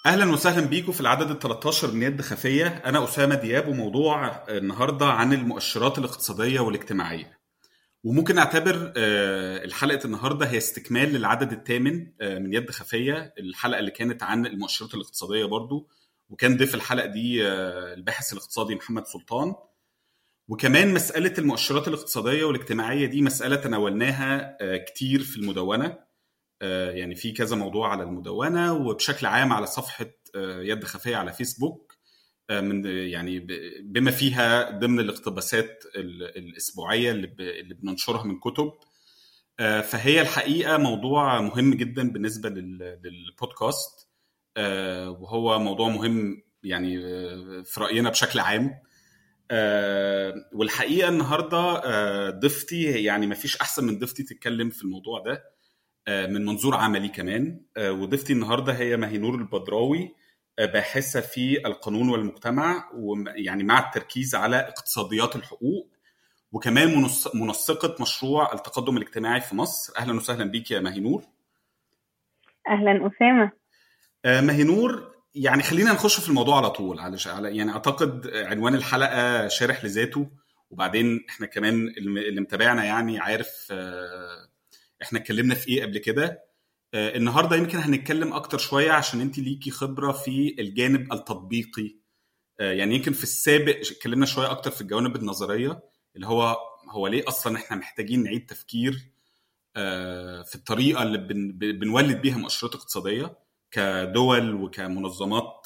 اهلا وسهلا بيكم في العدد ال 13 من يد خفيه انا اسامه دياب وموضوع النهارده عن المؤشرات الاقتصاديه والاجتماعيه وممكن نعتبر آه، الحلقه النهارده هي استكمال للعدد الثامن آه، من يد خفيه الحلقه اللي كانت عن المؤشرات الاقتصاديه برضو وكان ضيف الحلقه دي آه، الباحث الاقتصادي محمد سلطان وكمان مساله المؤشرات الاقتصاديه والاجتماعيه دي مساله تناولناها كتير في المدونه يعني في كذا موضوع على المدونه وبشكل عام على صفحه يد خفيه على فيسبوك من يعني بما فيها ضمن الاقتباسات الاسبوعيه اللي بننشرها من كتب فهي الحقيقه موضوع مهم جدا بالنسبه للبودكاست وهو موضوع مهم يعني في راينا بشكل عام والحقيقه النهارده ضيفتي يعني ما فيش احسن من ضيفتي تتكلم في الموضوع ده من منظور عملي كمان وضيفتي النهارده هي مهينور البدراوي باحثه في القانون والمجتمع ويعني مع التركيز على اقتصاديات الحقوق وكمان منسقه مشروع التقدم الاجتماعي في مصر اهلا وسهلا بيك يا مهينور اهلا اسامه مهينور يعني خلينا نخش في الموضوع على طول على يعني اعتقد عنوان الحلقه شارح لذاته وبعدين احنا كمان اللي متابعنا يعني عارف احنا اتكلمنا في ايه قبل كده آه، النهارده يمكن هنتكلم اكتر شويه عشان انت ليكي خبره في الجانب التطبيقي آه، يعني يمكن في السابق اتكلمنا شويه اكتر في الجوانب النظريه اللي هو هو ليه اصلا احنا محتاجين نعيد تفكير آه، في الطريقه اللي بنولد بيها مؤشرات اقتصاديه كدول وكمنظمات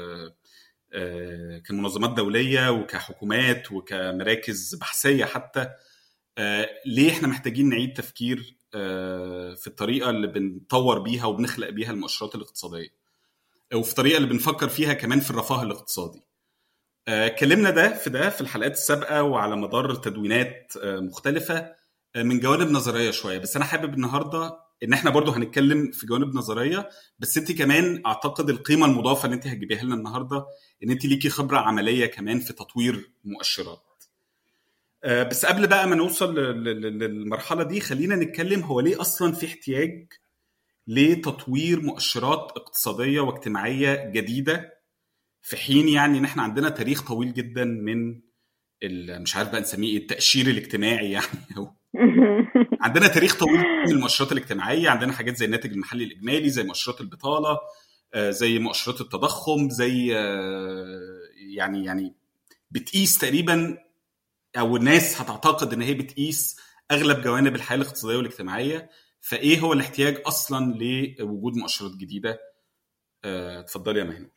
كمنظمات دوليه وكحكومات وكمراكز بحثيه حتى ليه احنا محتاجين نعيد تفكير آه، في الطريقه اللي بنطور بيها وبنخلق بيها المؤشرات الاقتصاديه وفي الطريقه اللي بنفكر فيها كمان في الرفاه الاقتصادي آه، اتكلمنا ده في ده في الحلقات السابقه وعلى مدار تدوينات آه، مختلفه من جوانب نظريه شويه بس انا حابب النهارده ان احنا برضو هنتكلم في جوانب نظريه بس انت كمان اعتقد القيمه المضافه اللي انت هتجيبيها لنا النهارده ان انت ليكي خبره عمليه كمان في تطوير مؤشرات آه، بس قبل بقى ما نوصل للمرحله دي خلينا نتكلم هو ليه اصلا في احتياج لتطوير مؤشرات اقتصاديه واجتماعيه جديده في حين يعني ان احنا عندنا تاريخ طويل جدا من مش عارف بقى نسميه ايه التاشير الاجتماعي يعني او عندنا تاريخ طويل من المؤشرات الاجتماعيه عندنا حاجات زي الناتج المحلي الاجمالي زي مؤشرات البطاله آه، زي مؤشرات التضخم زي آه، يعني يعني بتقيس تقريبا او الناس هتعتقد ان هي بتقيس اغلب جوانب الحياه الاقتصاديه والاجتماعيه فايه هو الاحتياج اصلا لوجود مؤشرات جديده آه، اتفضلي يا مهنه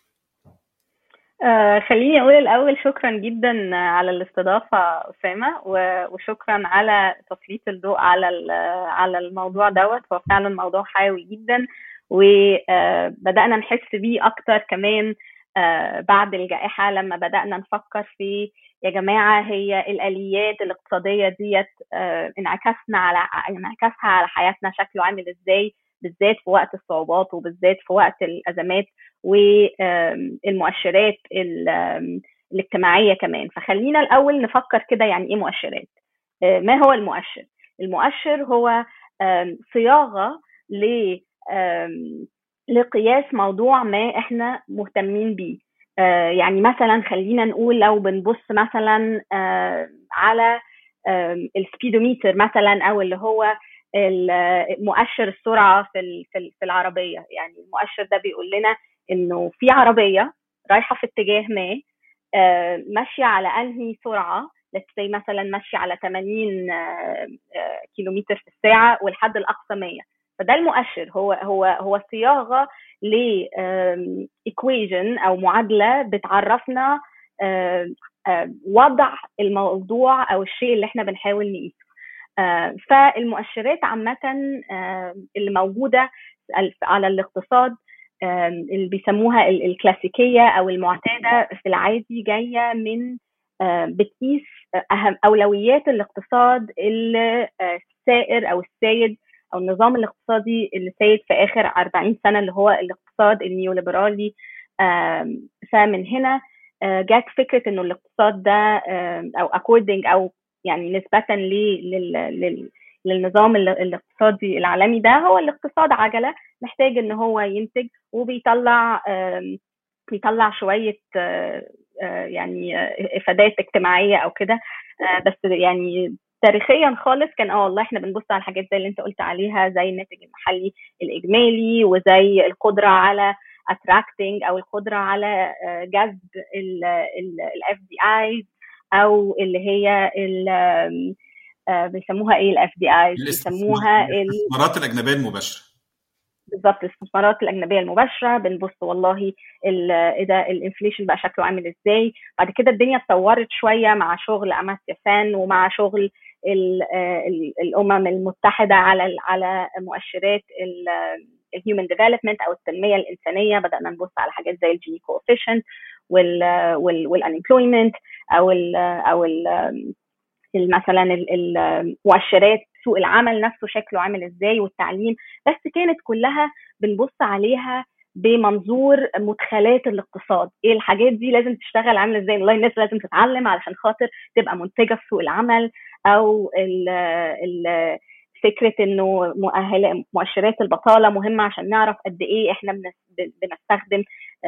آه خليني اقول الاول شكرا جدا على الاستضافه اسامه وشكرا على تسليط الضوء على على الموضوع دوت هو فعلا موضوع حيوي جدا وبدانا آه، نحس بيه اكتر كمان آه، بعد الجائحه لما بدانا نفكر في يا جماعه هي الاليات الاقتصاديه ديت آه، انعكاسنا على انعكاسها على حياتنا شكله عامل ازاي بالذات في وقت الصعوبات وبالذات في وقت الازمات والمؤشرات الاجتماعيه كمان فخلينا الاول نفكر كده يعني ايه مؤشرات آه، ما هو المؤشر المؤشر هو صياغه ل لقياس موضوع ما احنا مهتمين بيه آه، يعني مثلا خلينا نقول لو بنبص مثلا آه، على السبيدوميتر مثلا او اللي هو مؤشر السرعه في في العربيه يعني المؤشر ده بيقول لنا انه في عربيه رايحه في اتجاه ما آه، ماشيه على انهي سرعه زي مثلا ماشيه على 80 كيلومتر في الساعه والحد الاقصى 100 فده المؤشر هو هو هو صياغه ل equation او معادله بتعرفنا وضع الموضوع او الشيء اللي احنا بنحاول نقيسه فالمؤشرات عامه اللي موجوده على الاقتصاد اللي بيسموها الكلاسيكيه او المعتاده في العادي جايه من بتقيس اهم اولويات الاقتصاد السائر او السائد او النظام الاقتصادي اللي سايد في اخر 40 سنه اللي هو الاقتصاد النيوليبرالي فمن هنا آه، جات فكره انه الاقتصاد ده او اكوردنج او يعني نسبه لل للنظام الاقتصادي العالمي ده هو الاقتصاد عجله محتاج ان هو ينتج وبيطلع بيطلع شويه يعني افادات اجتماعيه او كده بس يعني تاريخيا خالص كان اه والله احنا بنبص على الحاجات زي اللي انت قلت عليها زي الناتج المحلي الاجمالي وزي القدره على attracting او القدره على جذب الاف دي ايز او اللي هي بيسموها ايه الاف دي ايز بيسموها الاستثمارات الاجنبيه المباشره بالظبط الاستثمارات الاجنبيه المباشره بنبص والله ايه ده الانفليشن بقى شكله عامل ازاي بعد كده الدنيا اتطورت شويه مع شغل اماسيا فان ومع شغل ال ال الامم المتحده على على مؤشرات الهيومن ديفلوبمنت او التنميه الانسانيه بدانا نبص على حاجات زي الجي كوفيشنت والانemployment او ال او ال مثلا المؤشرات سوق العمل نفسه شكله عامل ازاي والتعليم بس كانت كلها بنبص عليها بمنظور مدخلات الاقتصاد ايه الحاجات دي لازم تشتغل عامله ازاي والله الناس لازم تتعلم علشان خاطر تبقى منتجه في سوق العمل او ال ال فكره انه مؤهله مؤشرات البطاله مهمه عشان نعرف قد ايه احنا بنستخدم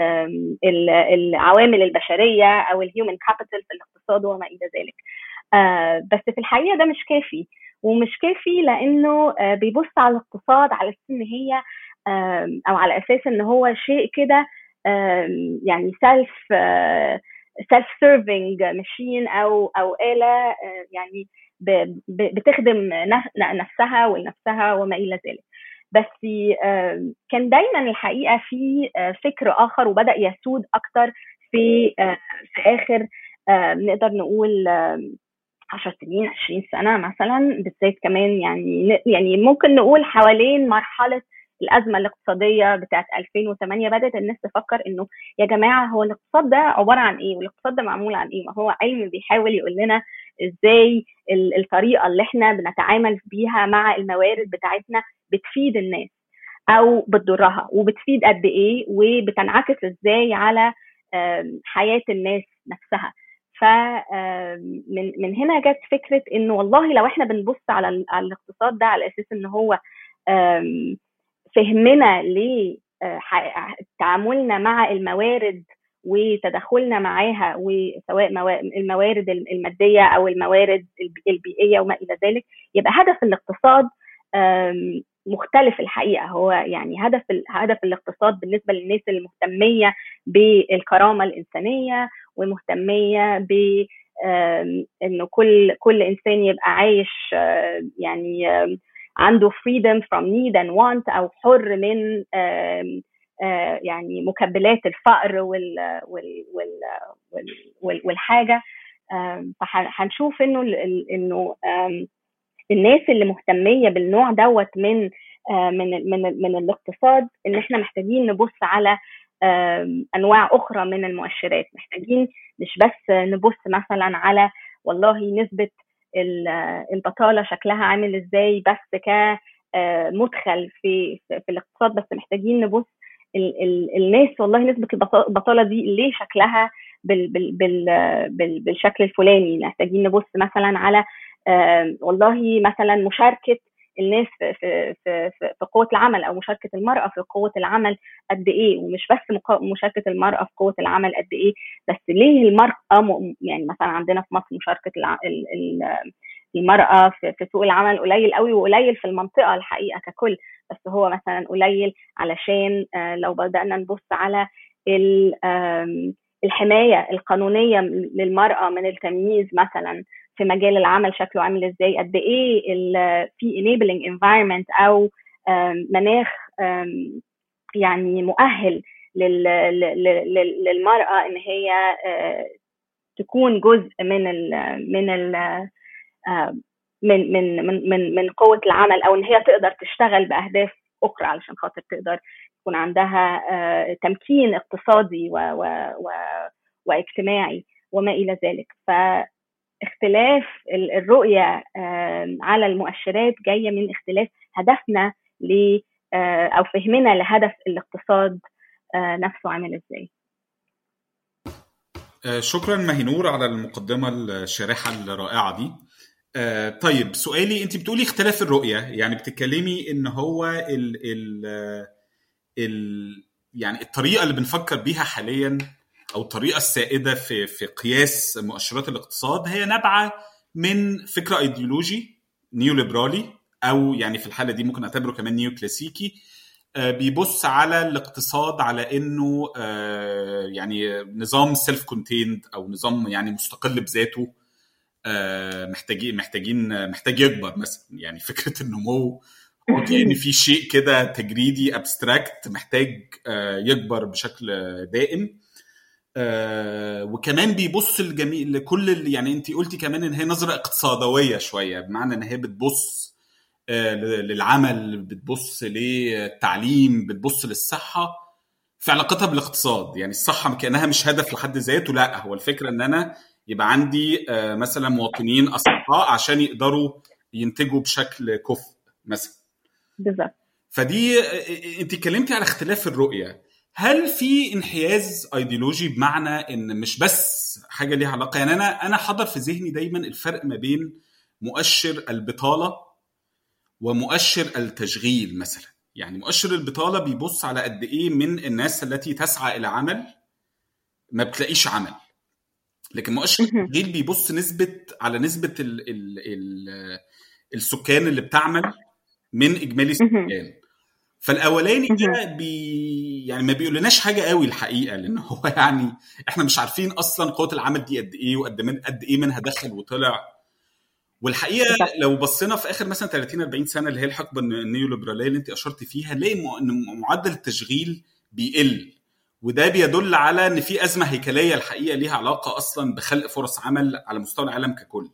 العوامل البشريه او الهيومن كابيتال في الاقتصاد وما الى ذلك بس في الحقيقه ده مش كافي ومش كافي لانه بيبص على الاقتصاد على اساس ان هي او على اساس ان هو شيء كده يعني سيلف سيلف سيرفنج ماشين او او اله يعني بتخدم نفسها ولنفسها وما الى ذلك بس كان دايما الحقيقه في فكر اخر وبدا يسود اكتر في في اخر نقدر نقول 10 سنين 20 سنه مثلا بالذات كمان يعني يعني ممكن نقول حوالين مرحله الازمه الاقتصاديه بتاعت 2008 بدات الناس تفكر انه يا جماعه هو الاقتصاد ده عباره عن ايه والاقتصاد ده معمول عن ايه ما هو علم بيحاول يقول لنا ازاي الطريقه اللي احنا بنتعامل بيها مع الموارد بتاعتنا بتفيد الناس او بتضرها وبتفيد قد ايه وبتنعكس ازاي على حياه الناس نفسها فمن من هنا جت فكره انه والله لو احنا بنبص على, على الاقتصاد ده على اساس ان هو فهمنا لتعاملنا مع الموارد وتدخلنا معاها وسواء الموارد الماديه او الموارد البيئيه وما الى ذلك يبقى هدف الاقتصاد مختلف الحقيقه هو يعني هدف هدف الاقتصاد بالنسبه للناس المهتميه بالكرامه الانسانيه ومهتميه ب انه كل كل انسان يبقى عايش يعني عنده freedom from need and want او حر من يعني مكبلات الفقر وال وال وال وال والحاجه فهنشوف انه انه الناس اللي مهتميه بالنوع دوت من من من من الاقتصاد ان احنا محتاجين نبص على انواع اخرى من المؤشرات محتاجين مش بس نبص مثلا على والله نسبه البطاله شكلها عامل ازاي بس كمدخل في في الاقتصاد بس محتاجين نبص ال ال الناس والله نسبه البطاله دي ليه شكلها بال بال بال بال بالشكل الفلاني محتاجين نبص مثلا على والله مثلا مشاركه الناس في في في في قوه العمل او مشاركه المراه في قوه العمل قد ايه ومش بس مشاركه المراه في قوه العمل قد ايه بس ليه المراه يعني مثلا عندنا في مصر مشاركه المراه في, في سوق العمل قليل قوي وقليل في المنطقه الحقيقه ككل بس هو مثلا قليل علشان لو بدانا نبص على الحمايه القانونيه للمراه من التمييز مثلا في مجال العمل شكله عامل ازاي قد ايه في enabling environment او مناخ يعني مؤهل للمراه ان هي تكون جزء من ال من ال من من من من من قوه العمل او ان هي تقدر تشتغل باهداف اخرى علشان خاطر تقدر يكون عندها تمكين اقتصادي و و و واجتماعي وما الى ذلك ف اختلاف الرؤية على المؤشرات جاية من اختلاف هدفنا ل أو فهمنا لهدف الاقتصاد نفسه عامل ازاي شكرا مهنور على المقدمة الشارحة الرائعة دي آه طيب سؤالي انت بتقولي اختلاف الرؤيه يعني بتتكلمي ان هو ال ال ال يعني الطريقه اللي بنفكر بيها حاليا او الطريقه السائده في في قياس مؤشرات الاقتصاد هي نابعه من فكر ايديولوجي نيو ليبرالي او يعني في الحاله دي ممكن اعتبره كمان نيو كلاسيكي بيبص على الاقتصاد على انه يعني نظام سيلف كونتيند او نظام يعني مستقل بذاته محتاجين محتاجين محتاج يكبر مثلا يعني فكره النمو هو كان في شيء كده تجريدي ابستراكت محتاج يكبر بشكل دائم وكمان بيبص الجميع لكل يعني انت قلتي كمان ان هي نظره اقتصادويه شويه بمعنى ان هي بتبص للعمل بتبص للتعليم بتبص للصحه في علاقتها بالاقتصاد يعني الصحه كانها مش هدف لحد ذاته لا هو الفكره ان انا يبقى عندي مثلا مواطنين اصحاء عشان يقدروا ينتجوا بشكل كفء مثلا بالظبط فدي انت اتكلمتي على اختلاف الرؤيه هل في انحياز ايديولوجي بمعنى ان مش بس حاجه ليها علاقه يعني انا انا حضر في ذهني دايما الفرق ما بين مؤشر البطاله ومؤشر التشغيل مثلا يعني مؤشر البطاله بيبص على قد ايه من الناس التي تسعى الى عمل ما بتلاقيش عمل لكن مؤشر التشغيل بيبص نسبه على نسبه ال ال ال السكان اللي بتعمل من اجمالي السكان فالاولاني ده بي يعني ما بيقولناش حاجه قوي الحقيقه لان هو يعني احنا مش عارفين اصلا قوه العمل دي قد ايه وقد من قد ايه منها دخل وطلع والحقيقه لو بصينا في اخر مثلا 30 40 سنه اللي هي الحقبه النيوليبراليه اللي انت اشرت فيها نلاقي ان معدل التشغيل بيقل وده بيدل على ان في ازمه هيكليه الحقيقه ليها علاقه اصلا بخلق فرص عمل على مستوى العالم ككل.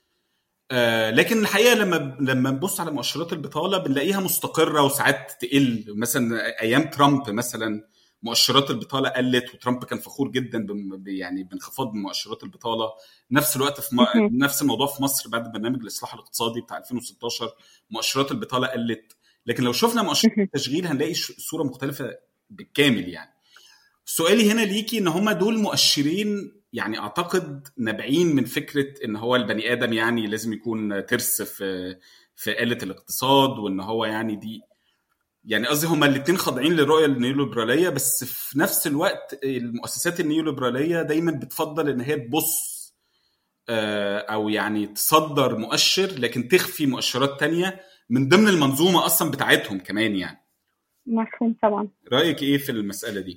آه لكن الحقيقه لما لما نبص على مؤشرات البطاله بنلاقيها مستقره وساعات تقل مثلا ايام ترامب مثلا مؤشرات البطاله قلت وترامب كان فخور جدا يعني بانخفاض مؤشرات البطاله نفس الوقت في م... نفس الموضوع في مصر بعد برنامج الاصلاح الاقتصادي بتاع 2016 مؤشرات البطاله قلت لكن لو شفنا مؤشرات التشغيل هنلاقي صوره مختلفه بالكامل يعني سؤالي هنا ليكي ان هم دول مؤشرين يعني اعتقد نابعين من فكره ان هو البني ادم يعني لازم يكون ترس في في آلة الاقتصاد وان هو يعني دي يعني قصدي هما الاثنين خاضعين للرؤيه النيوليبراليه بس في نفس الوقت المؤسسات النيوليبراليه دايما بتفضل ان هي تبص او يعني تصدر مؤشر لكن تخفي مؤشرات تانية من ضمن المنظومه اصلا بتاعتهم كمان يعني مفهوم طبعا رايك ايه في المساله دي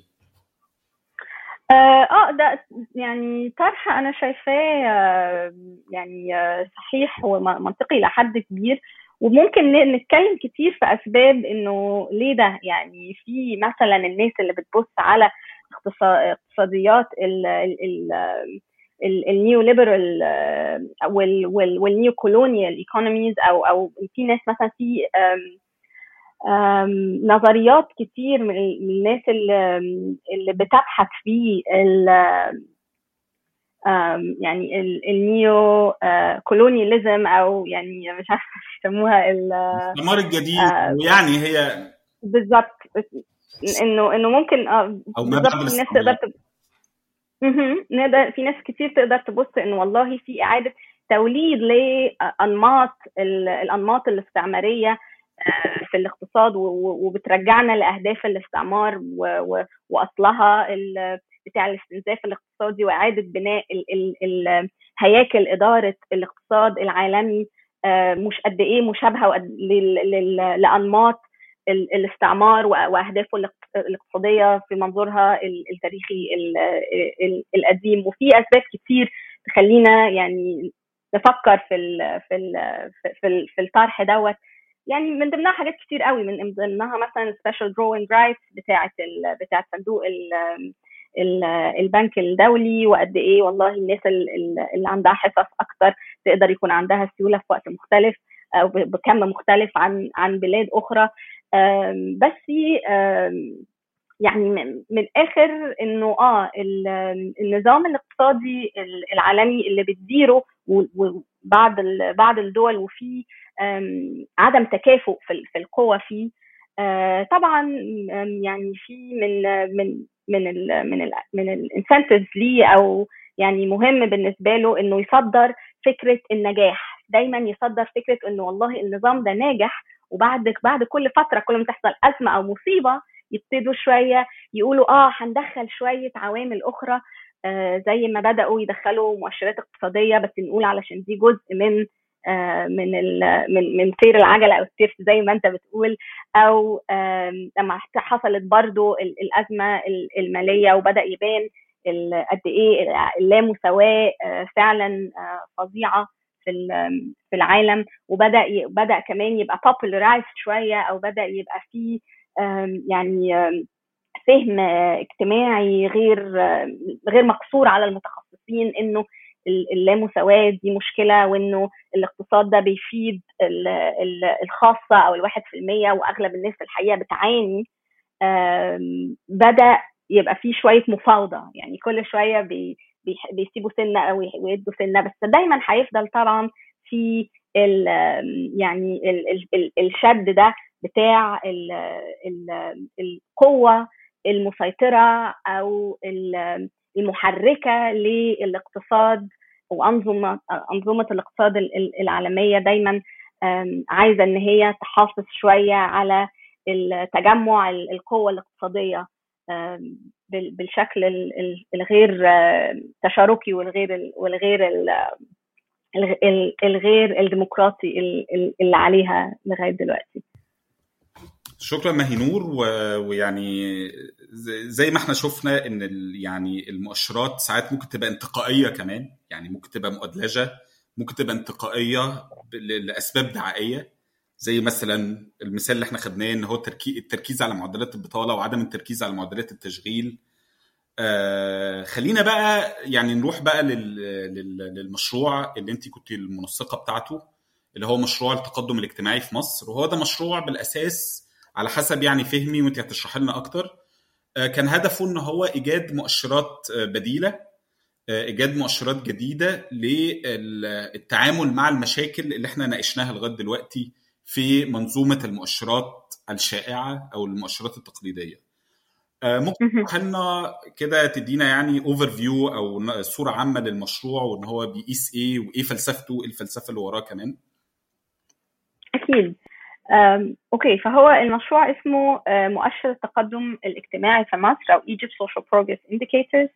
اه ده يعني طرح انا شايفاه يعني صحيح ومنطقي لحد كبير وممكن نتكلم كتير في اسباب انه ليه ده يعني في مثلا الناس اللي بتبص على اقتصاديات النيو ليبرال والنيو كولونيال ايكونوميز او او في ناس مثلا في نظريات كتير من الناس اللي, اللي بتبحث في يعني النيو كولونياليزم او يعني مش عارفه يسموها الاستعمار الجديد ويعني هي بالظبط انه انه ممكن اه بالظبط في ناس تقدر تب... نقدر في ناس كتير تقدر تبص انه والله في اعاده توليد لانماط الانماط الاستعماريه في الاقتصاد وبترجعنا لاهداف الاستعمار واصلها بتاع الاستنزاف الاقتصادي واعاده بناء ال ال ال هياكل اداره الاقتصاد العالمي مش قد ايه مشابهه لانماط الاستعمار واهدافه الاقتصاديه في منظورها التاريخي القديم وفي اسباب كتير تخلينا يعني نفكر في ال في ال في, ال في الطرح دوت يعني من ضمنها حاجات كتير قوي من ضمنها مثلا سبيشال دروينج رايتس بتاعه بتاعه صندوق البنك الدولي وقد ايه والله الناس اللي عندها حصص اكتر تقدر يكون عندها سيوله في وقت مختلف او بكم مختلف عن عن بلاد اخرى بس يعني من الاخر انه اه النظام الاقتصادي العالمي اللي بتديره وبعض بعض الدول وفي عدم تكافؤ في القوى فيه طبعا يعني في من من من ال من ال من الانسنتيفز ليه او يعني مهم بالنسبه له انه يصدر فكره النجاح دايما يصدر فكره انه والله النظام ده ناجح وبعد بعد كل فتره كل ما تحصل ازمه او مصيبه يبتدوا شويه يقولوا اه هندخل شويه عوامل اخرى آه زي ما بداوا يدخلوا مؤشرات اقتصاديه بس نقول علشان دي جزء من آه من من من سير العجله او السير زي ما انت بتقول او لما حصلت برضو الازمه الماليه وبدا يبان قد ايه اللامساواه فعلا فظيعه في في العالم وبدا بدا كمان يبقى popularized شويه او بدا يبقى فيه يعني فهم اجتماعي غير غير مقصور على المتخصصين انه اللامساواه دي مشكله وانه الاقتصاد ده بيفيد الخاصه او الواحد في المية واغلب الناس في الحقيقه بتعاني بدا يبقى في شويه مفاوضه يعني كل شويه بي بيسيبوا سنه او ويدوا سنه بس دايما هيفضل طبعا في ال يعني ال ال الشد ده بتاع ال ال القوه المسيطره او المحركه للاقتصاد وانظمه انظمه الاقتصاد العالميه دايما عايزه ان هي تحافظ شويه على التجمع القوه الاقتصاديه بالشكل الغير تشاركي والغير والغير الغير الديمقراطي اللي عليها لغايه دلوقتي شكرا مهينور ويعني زي ما احنا شفنا ان يعني المؤشرات ساعات ممكن تبقى انتقائيه كمان يعني ممكن تبقى مؤدلجه ممكن تبقى انتقائيه لاسباب دعائيه زي مثلا المثال اللي احنا خدناه ان هو التركيز على معدلات البطاله وعدم التركيز على معدلات التشغيل آه خلينا بقى يعني نروح بقى للمشروع اللي انت كنت المنسقه بتاعته اللي هو مشروع التقدم الاجتماعي في مصر وهو ده مشروع بالاساس على حسب يعني فهمي وانت هتشرح لنا اكتر آه كان هدفه ان هو ايجاد مؤشرات بديله ايجاد مؤشرات جديده للتعامل مع المشاكل اللي احنا ناقشناها لغايه دلوقتي في منظومه المؤشرات الشائعه او المؤشرات التقليديه ممكن لنا كده تدينا يعني اوفر فيو او صوره عامه للمشروع وان هو بيقيس ايه وايه فلسفته ايه الفلسفه اللي وراه كمان اكيد اوكي فهو المشروع اسمه مؤشر التقدم الاجتماعي في مصر او Egypt Social Progress Indicators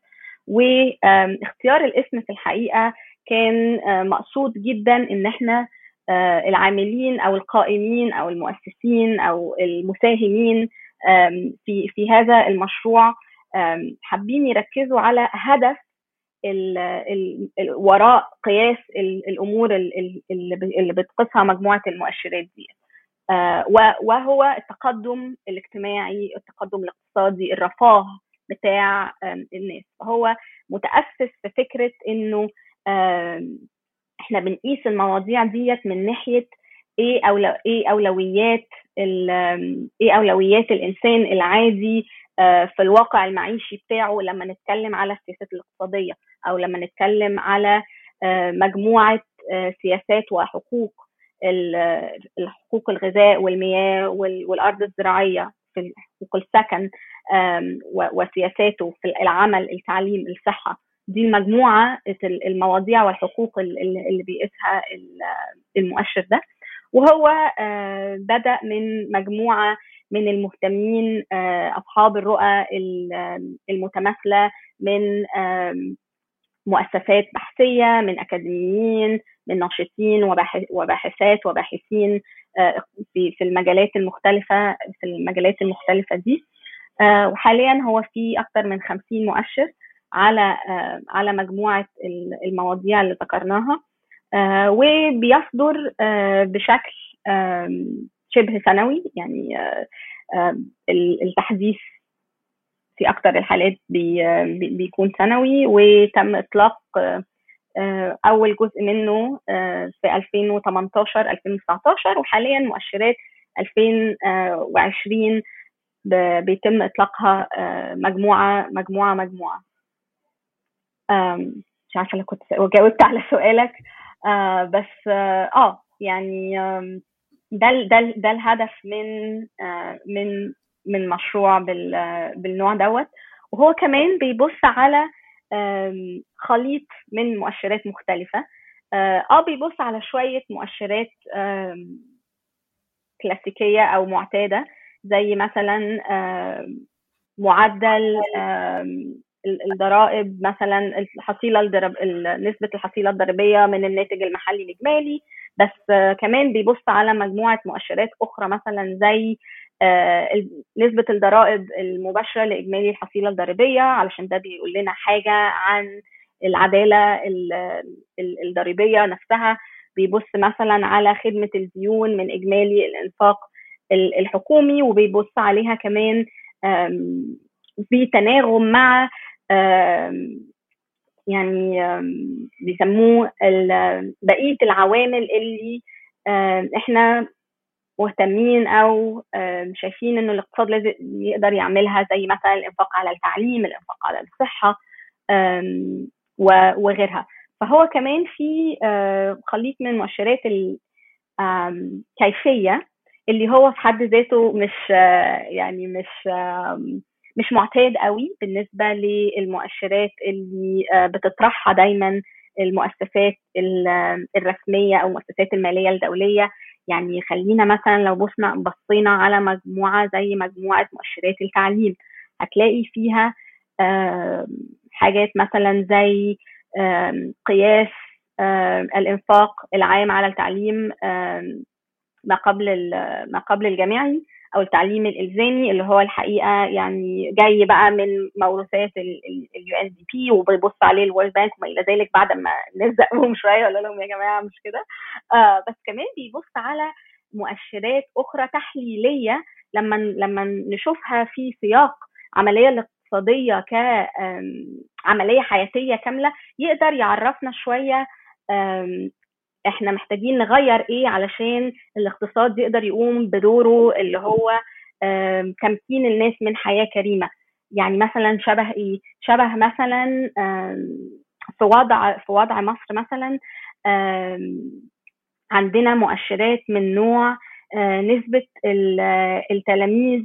واختيار الاسم في الحقيقه كان مقصود جدا ان احنا العاملين او القائمين او المؤسسين او المساهمين في في هذا المشروع حابين يركزوا على هدف ال ال ال وراء قياس ال الامور اللي بتقيسها مجموعه المؤشرات دي وهو التقدم الاجتماعي التقدم الاقتصادي الرفاه بتاع الناس فهو متاسس في فكره انه احنا بنقيس المواضيع ديت من ناحيه ايه أولو ايه اولويات ايه اولويات الانسان العادي في الواقع المعيشي بتاعه لما نتكلم على السياسات الاقتصاديه او لما نتكلم على مجموعه سياسات وحقوق حقوق الغذاء والمياه والارض الزراعيه في حقوق السكن وسياساته في العمل التعليم الصحه دي المجموعه المواضيع والحقوق اللي بيقيسها المؤشر ده وهو بدا من مجموعه من المهتمين اصحاب الرؤى المتماثله من مؤسسات بحثيه من اكاديميين من ناشطين وباحثات وباحثين في في المجالات المختلفه في المجالات المختلفه دي وحاليا هو في اكثر من 50 مؤشر على على مجموعه المواضيع اللي ذكرناها وبيصدر بشكل شبه سنوي يعني التحديث في اكثر الحالات بي بيكون سنوي وتم اطلاق اول جزء منه في 2018 2019 وحاليا مؤشرات 2020 بيتم اطلاقها مجموعه مجموعه مجموعه مش عارفه لو كنت جاوبت على سؤالك بس اه يعني ده ده ده الهدف من من من مشروع بالنوع دوت وهو كمان بيبص على خليط من مؤشرات مختلفه اه بيبص على شويه مؤشرات كلاسيكيه او معتاده زي مثلا معدل الضرائب مثلا الحصيله الضرب نسبه الحصيله الضريبيه من الناتج المحلي الاجمالي بس كمان بيبص على مجموعه مؤشرات اخرى مثلا زي نسبه الضرائب المباشره لاجمالي الحصيله الضريبيه علشان ده بيقول لنا حاجه عن العداله الضريبيه نفسها بيبص مثلا على خدمه الديون من اجمالي الانفاق الحكومي وبيبص عليها كمان في تناغم مع يعني بيسموه بقيه العوامل اللي احنا مهتمين او شايفين انه الاقتصاد لازم يقدر يعملها زي مثلا الانفاق على التعليم الانفاق على الصحه وغيرها فهو كمان في خليط من المؤشرات الكيفيه اللي هو في حد ذاته مش يعني مش مش معتاد قوي بالنسبه للمؤشرات اللي بتطرحها دايما المؤسسات الرسميه او المؤسسات الماليه الدوليه يعني خلينا مثلا لو بصنا بصينا على مجموعه زي مجموعه مؤشرات التعليم هتلاقي فيها حاجات مثلا زي قياس الانفاق العام على التعليم ما قبل ما قبل الجامعي او التعليم الالزامي اللي هو الحقيقه يعني جاي بقى من موروثات اليو ان دي بي وبيبص عليه الورلد بانك وما الى ذلك بعد ما نلزقهم شويه ولا لهم يا جماعه مش كده آه بس كمان بيبص على مؤشرات اخرى تحليليه لما لما نشوفها في سياق عمليه الاقتصاديه كعمليه حياتيه كامله يقدر يعرفنا شويه احنا محتاجين نغير ايه علشان الاقتصاد يقدر يقوم بدوره اللي هو تمكين الناس من حياه كريمه يعني مثلا شبه ايه شبه مثلا في وضع في وضع مصر مثلا عندنا مؤشرات من نوع نسبه التلاميذ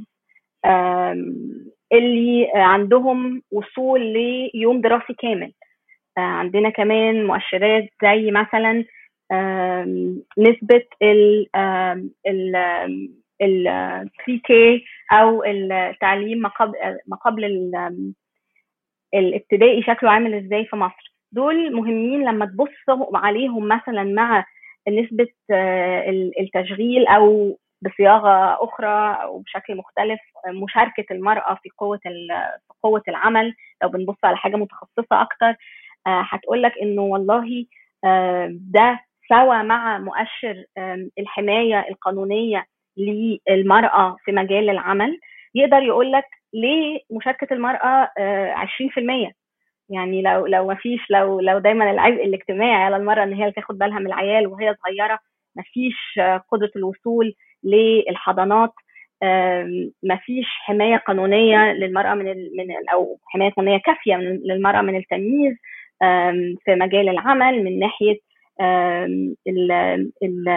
اللي عندهم وصول ليوم دراسي كامل عندنا كمان مؤشرات زي مثلا نسبة ال ال ال 3K أو التعليم ما قبل ما قبل الابتدائي شكله عامل ازاي في مصر دول مهمين لما تبصوا عليهم مثلا مع نسبة التشغيل أو بصياغة أخرى أو بشكل مختلف مشاركة المرأة في قوة في قوة العمل لو بنبص على حاجة متخصصة أكتر هتقول لك إنه والله ده سوا مع مؤشر الحماية القانونية للمرأة في مجال العمل يقدر يقول لك ليه مشاركة المرأة 20% يعني لو لو ما فيش لو لو دايما العبء الاجتماعي على المرأة ان هي تاخد بالها من العيال وهي صغيرة ما فيش قدرة الوصول للحضانات ما فيش حماية قانونية للمرأة من ال من ال أو حماية قانونية كافية للمرأة من التمييز في مجال العمل من ناحية ال ال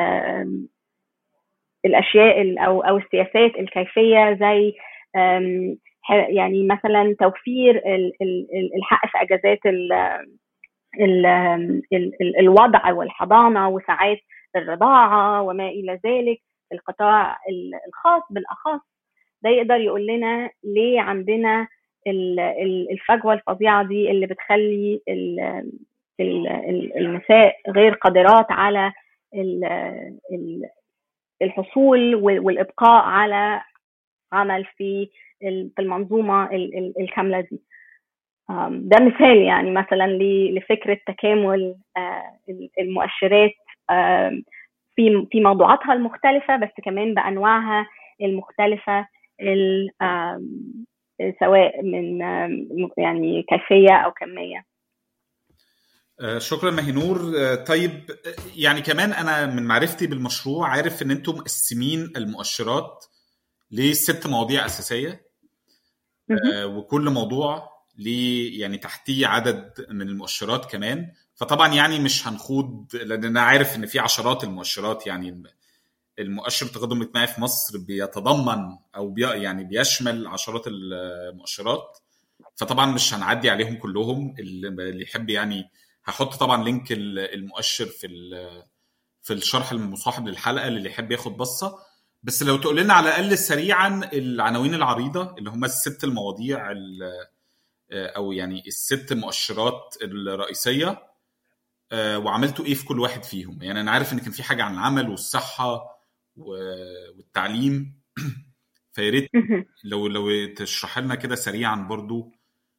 الاشياء او او السياسات الكيفيه زي يعني مثلا توفير الحق في اجازات ال ال ال الوضع والحضانه وساعات الرضاعه وما الى ذلك القطاع الخاص بالاخص ده يقدر يقول لنا ليه عندنا الفجوه الفظيعه دي اللي بتخلي النساء غير قادرات على الحصول والابقاء على عمل في في المنظومه الكامله دي ده مثال يعني مثلا لفكره تكامل المؤشرات في في موضوعاتها المختلفه بس كمان بانواعها المختلفه سواء من يعني كيفيه او كميه شكرا مهنور طيب يعني كمان انا من معرفتي بالمشروع عارف ان انتم مقسمين المؤشرات لست مواضيع اساسيه وكل موضوع ليه يعني تحتيه عدد من المؤشرات كمان فطبعا يعني مش هنخوض لان انا عارف ان في عشرات المؤشرات يعني المؤشر التقدم الاجتماعي في مصر بيتضمن او بي يعني بيشمل عشرات المؤشرات فطبعا مش هنعدي عليهم كلهم اللي يحب يعني هحط طبعا لينك المؤشر في في الشرح المصاحب للحلقه اللي يحب ياخد بصه بس لو تقول لنا على الاقل سريعا العناوين العريضه اللي هم الست المواضيع او يعني الست مؤشرات الرئيسيه وعملتوا ايه في كل واحد فيهم يعني انا عارف ان كان في حاجه عن العمل والصحه والتعليم فيا ريت لو لو تشرح لنا كده سريعا برضو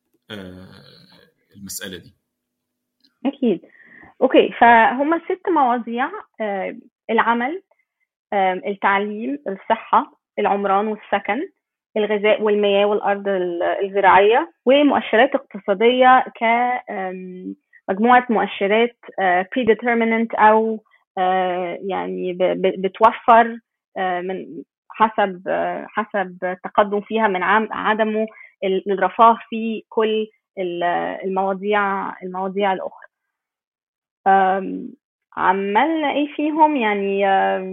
المساله دي اكيد اوكي فهم ست مواضيع العمل التعليم الصحه العمران والسكن الغذاء والمياه والارض الزراعيه ومؤشرات اقتصاديه كمجموعه مؤشرات predeterminant او يعني بتوفر من حسب حسب التقدم فيها من عدمه الرفاه في كل المواضيع المواضيع الاخرى عملنا ايه فيهم يعني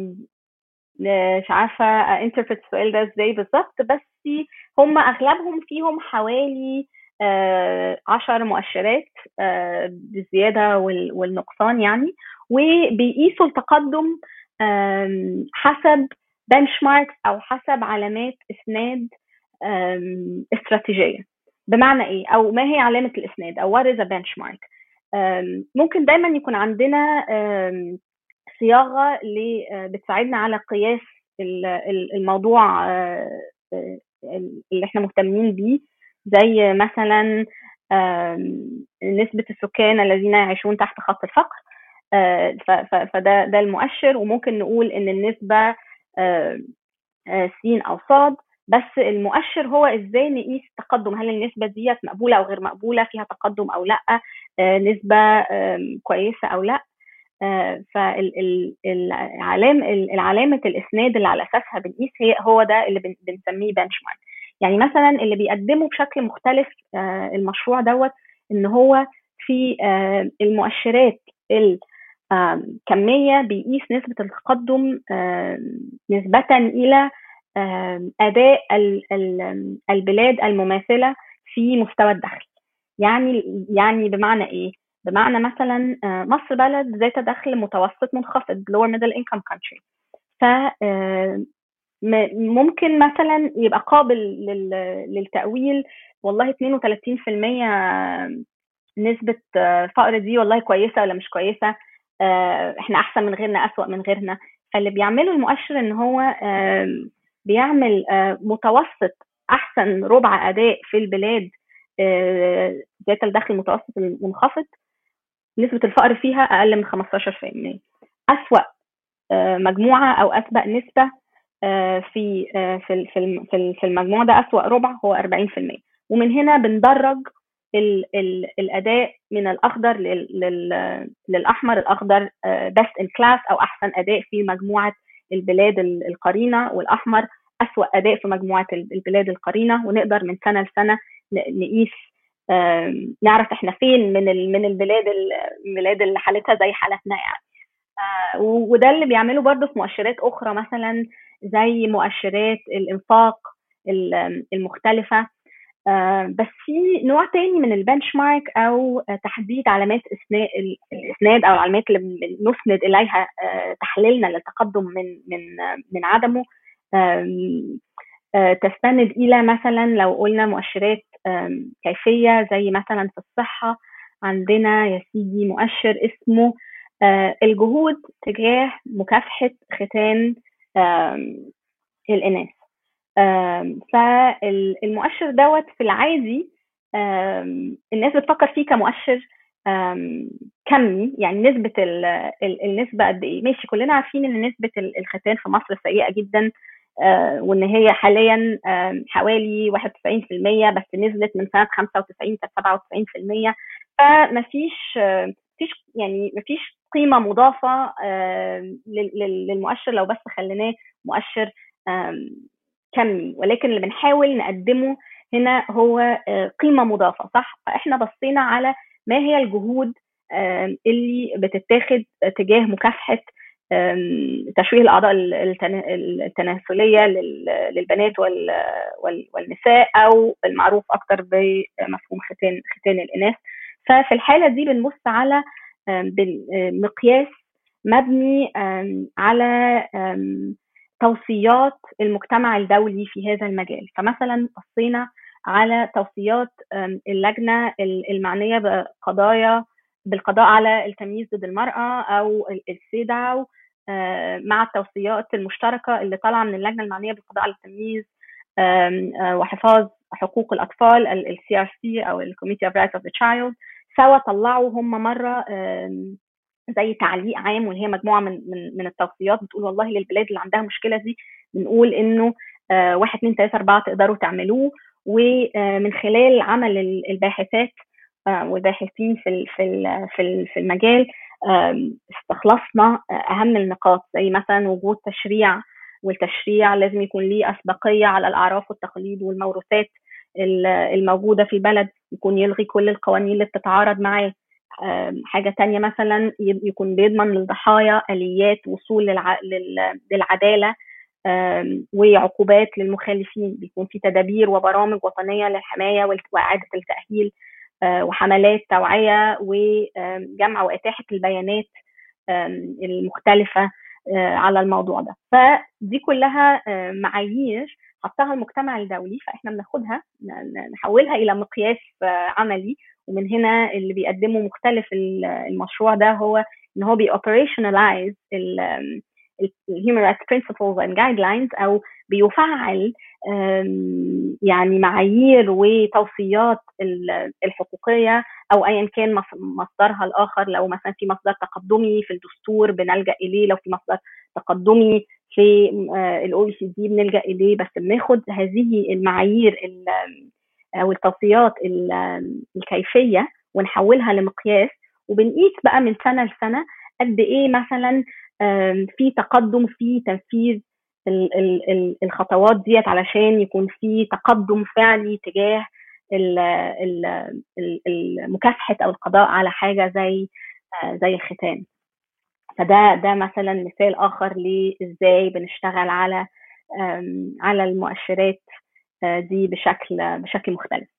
مش عارفه انتربرت السؤال ده ازاي بالظبط بس هم اغلبهم فيهم حوالي عشر مؤشرات بالزياده والنقصان يعني وبيقيسوا التقدم حسب بنش ماركس او حسب علامات اسناد استراتيجيه بمعنى ايه او ما هي علامه الاسناد او what is a benchmark ممكن دايما يكون عندنا صياغه بتساعدنا على قياس الموضوع اللي احنا مهتمين بيه زي مثلا نسبة السكان الذين يعيشون تحت خط الفقر فده ده المؤشر وممكن نقول ان النسبة س او صاد بس المؤشر هو ازاي نقيس التقدم هل النسبة ديت مقبولة او غير مقبولة فيها تقدم او لا نسبة كويسة او لا فالعلام العلامة الاسناد اللي على اساسها بنقيس هي هو ده اللي بنسميه بنش مارك يعني مثلا اللي بيقدمه بشكل مختلف المشروع دوت ان هو في المؤشرات الكميه بيقيس نسبه التقدم نسبه الى اداء البلاد المماثله في مستوى الدخل يعني يعني بمعنى ايه بمعنى مثلا مصر بلد ذات دخل متوسط منخفض lower middle income country ف ممكن مثلا يبقى قابل للتأويل والله 32% نسبة فقر دي والله كويسة ولا مش كويسة احنا أحسن من غيرنا أسوأ من غيرنا فاللي بيعمله المؤشر إن هو بيعمل متوسط أحسن ربع أداء في البلاد ذات الدخل المتوسط المنخفض نسبة الفقر فيها أقل من 15% أسوأ مجموعة أو أسبق نسبة في في في في المجموع ده أسوأ ربع هو 40% ومن هنا بندرج ال ال الأداء من الأخضر لل للأحمر الأخضر best in class أو أحسن أداء في مجموعة البلاد القرينة والأحمر أسوأ أداء في مجموعة البلاد القرينة ونقدر من سنة لسنة نقيس نعرف احنا فين من من البلاد البلاد اللي حالتها زي حالتنا يعني وده اللي بيعمله برضه في مؤشرات اخرى مثلا زي مؤشرات الانفاق المختلفه بس في نوع تاني من البنش مارك او تحديد علامات الاسناد او العلامات اللي نسند اليها تحليلنا للتقدم من من من عدمه تستند الى مثلا لو قلنا مؤشرات كيفيه زي مثلا في الصحه عندنا يا سيدي مؤشر اسمه الجهود تجاه مكافحه ختان الاناث فالمؤشر دوت في العادي الناس بتفكر فيه كمؤشر كمي يعني نسبة النسبة قد ايه ماشي كلنا عارفين ان نسبة الختان في مصر سيئة جدا وان هي حاليا حوالي 91% بس نزلت من سنة 95 كانت 97% فمفيش مفيش يعني مفيش قيمة مضافة للمؤشر لو بس خليناه مؤشر كمي ولكن اللي بنحاول نقدمه هنا هو قيمه مضافه صح فاحنا بصينا على ما هي الجهود اللي بتتاخد تجاه مكافحه تشويه الاعضاء التناسليه للبنات والنساء او المعروف اكتر بمفهوم ختان ختان الاناث ففي الحاله دي بنبص على مقياس مبني على توصيات المجتمع الدولي في هذا المجال فمثلا بصينا على توصيات اللجنه المعنيه بقضايا بالقضاء على التمييز ضد المراه او السيداو مع التوصيات المشتركه اللي طالعه من اللجنه المعنيه بالقضاء على التمييز وحفاظ حقوق الاطفال السي ار سي او الكوميتي اوف رايتس اوف ذا تشايلد سوا طلعوا هم مره زي تعليق عام واللي هي مجموعه من من من التوصيات بتقول والله للبلاد اللي عندها المشكله دي بنقول انه واحد اثنين ثلاثه اربعه تقدروا تعملوه ومن خلال عمل الباحثات والباحثين في في في المجال استخلصنا اهم النقاط زي مثلا وجود تشريع والتشريع لازم يكون ليه اسبقيه على الاعراف والتقاليد والموروثات الموجوده في البلد يكون يلغي كل القوانين اللي بتتعارض معاه حاجة تانية مثلا يكون بيضمن للضحايا آليات وصول للع... للعدالة وعقوبات للمخالفين بيكون في تدابير وبرامج وطنية للحماية وإعادة التأهيل وحملات توعية وجمع وإتاحة البيانات المختلفة على الموضوع ده فدي كلها معايير حطها المجتمع الدولي فاحنا بناخدها نحولها الى مقياس عملي ومن هنا اللي بيقدمه مختلف المشروع ده هو ان هو بي operationalize ال human rights principles and guidelines او بيفعل يعني معايير وتوصيات الحقوقيه او ايا كان مصدرها الاخر لو مثلا في مصدر تقدمي في الدستور بنلجا اليه لو في مصدر تقدمي في الاو اي سي دي بنلجا اليه بس بناخد هذه المعايير او التوصيات الكيفيه ونحولها لمقياس وبنقيس بقى من سنه لسنه قد ايه مثلا في تقدم في تنفيذ الخطوات ديت علشان يكون في تقدم فعلي تجاه مكافحه او القضاء على حاجه زي زي الختان فده ده مثلا مثال اخر لازاي بنشتغل على على المؤشرات دي بشكل بشكل مختلف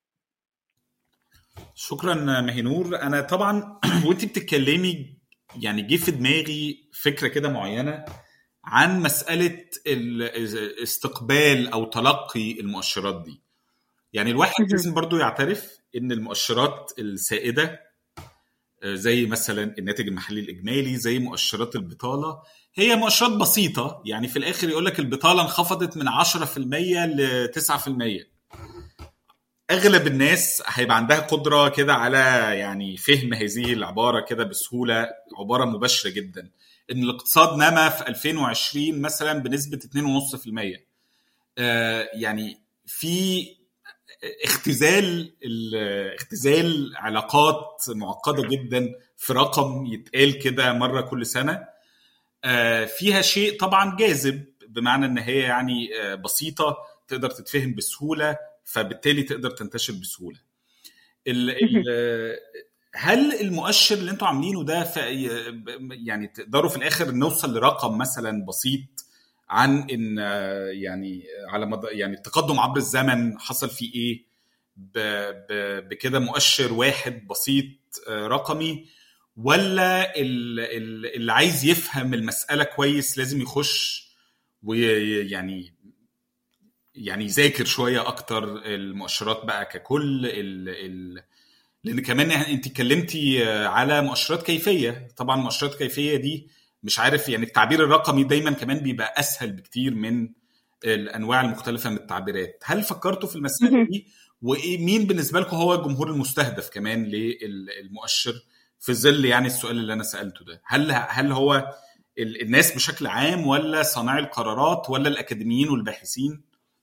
شكرا مهنور انا طبعا وانت بتتكلمي يعني جه في دماغي فكره كده معينه عن مساله الاستقبال او تلقي المؤشرات دي يعني الواحد لازم برضو يعترف ان المؤشرات السائده زي مثلا الناتج المحلي الاجمالي زي مؤشرات البطاله هي مؤشرات بسيطه يعني في الاخر يقول لك البطاله انخفضت من 10% ل 9% اغلب الناس هيبقى عندها قدره كده على يعني فهم هذه العباره كده بسهوله عباره مباشره جدا ان الاقتصاد نما في 2020 مثلا بنسبه 2.5% آه يعني في اختزال اختزال علاقات معقده جدا في رقم يتقال كده مره كل سنه آه فيها شيء طبعا جاذب بمعنى ان هي يعني آه بسيطه تقدر تتفهم بسهوله فبالتالي تقدر تنتشر بسهوله ال ال هل المؤشر اللي انتوا عاملينه ده يعني تقدروا في الاخر نوصل لرقم مثلا بسيط عن ان يعني على مد... يعني التقدم عبر الزمن حصل فيه ايه ب... ب... بكده مؤشر واحد بسيط رقمي ولا اللي عايز يفهم المساله كويس لازم يخش ويعني يعني يذاكر شويه اكتر المؤشرات بقى ككل ال ال لان كمان انت اتكلمتي على مؤشرات كيفيه طبعا مؤشرات كيفيه دي مش عارف يعني التعبير الرقمي دايما كمان بيبقى اسهل بكتير من الانواع المختلفه من التعبيرات هل فكرتوا في المساله دي ومين بالنسبه لكم هو الجمهور المستهدف كمان للمؤشر في ظل يعني السؤال اللي انا سالته ده هل هل هو الناس بشكل عام ولا صانعي القرارات ولا الاكاديميين والباحثين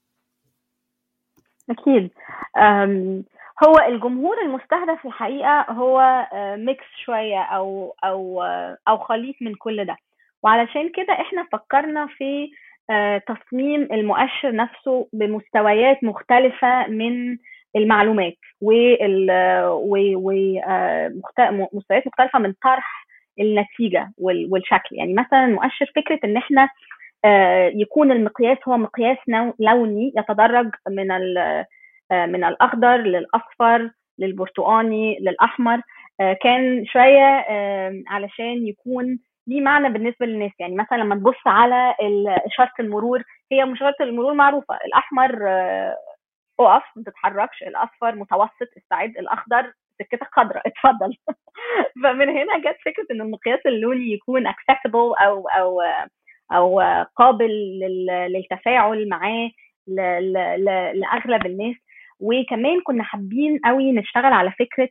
اكيد هو الجمهور المستهدف في الحقيقه هو ميكس شويه او او او خليط من كل ده وعلشان كده احنا فكرنا في تصميم المؤشر نفسه بمستويات مختلفه من المعلومات ومستويات مختلفه من طرح النتيجه والشكل يعني مثلا المؤشر فكره ان احنا يكون المقياس هو مقياس لوني يتدرج من من الاخضر للاصفر للبرتقاني للاحمر كان شويه علشان يكون ليه معنى بالنسبه للناس يعني مثلا لما تبص على اشاره المرور هي اشاره المرور معروفه الاحمر اقف ما تتحركش الاصفر متوسط استعد الاخضر سكتك خضراء اتفضل فمن هنا جت فكره ان المقياس اللوني يكون accessible او او او قابل للتفاعل معاه لاغلب الناس وكمان كنا حابين قوي نشتغل على فكره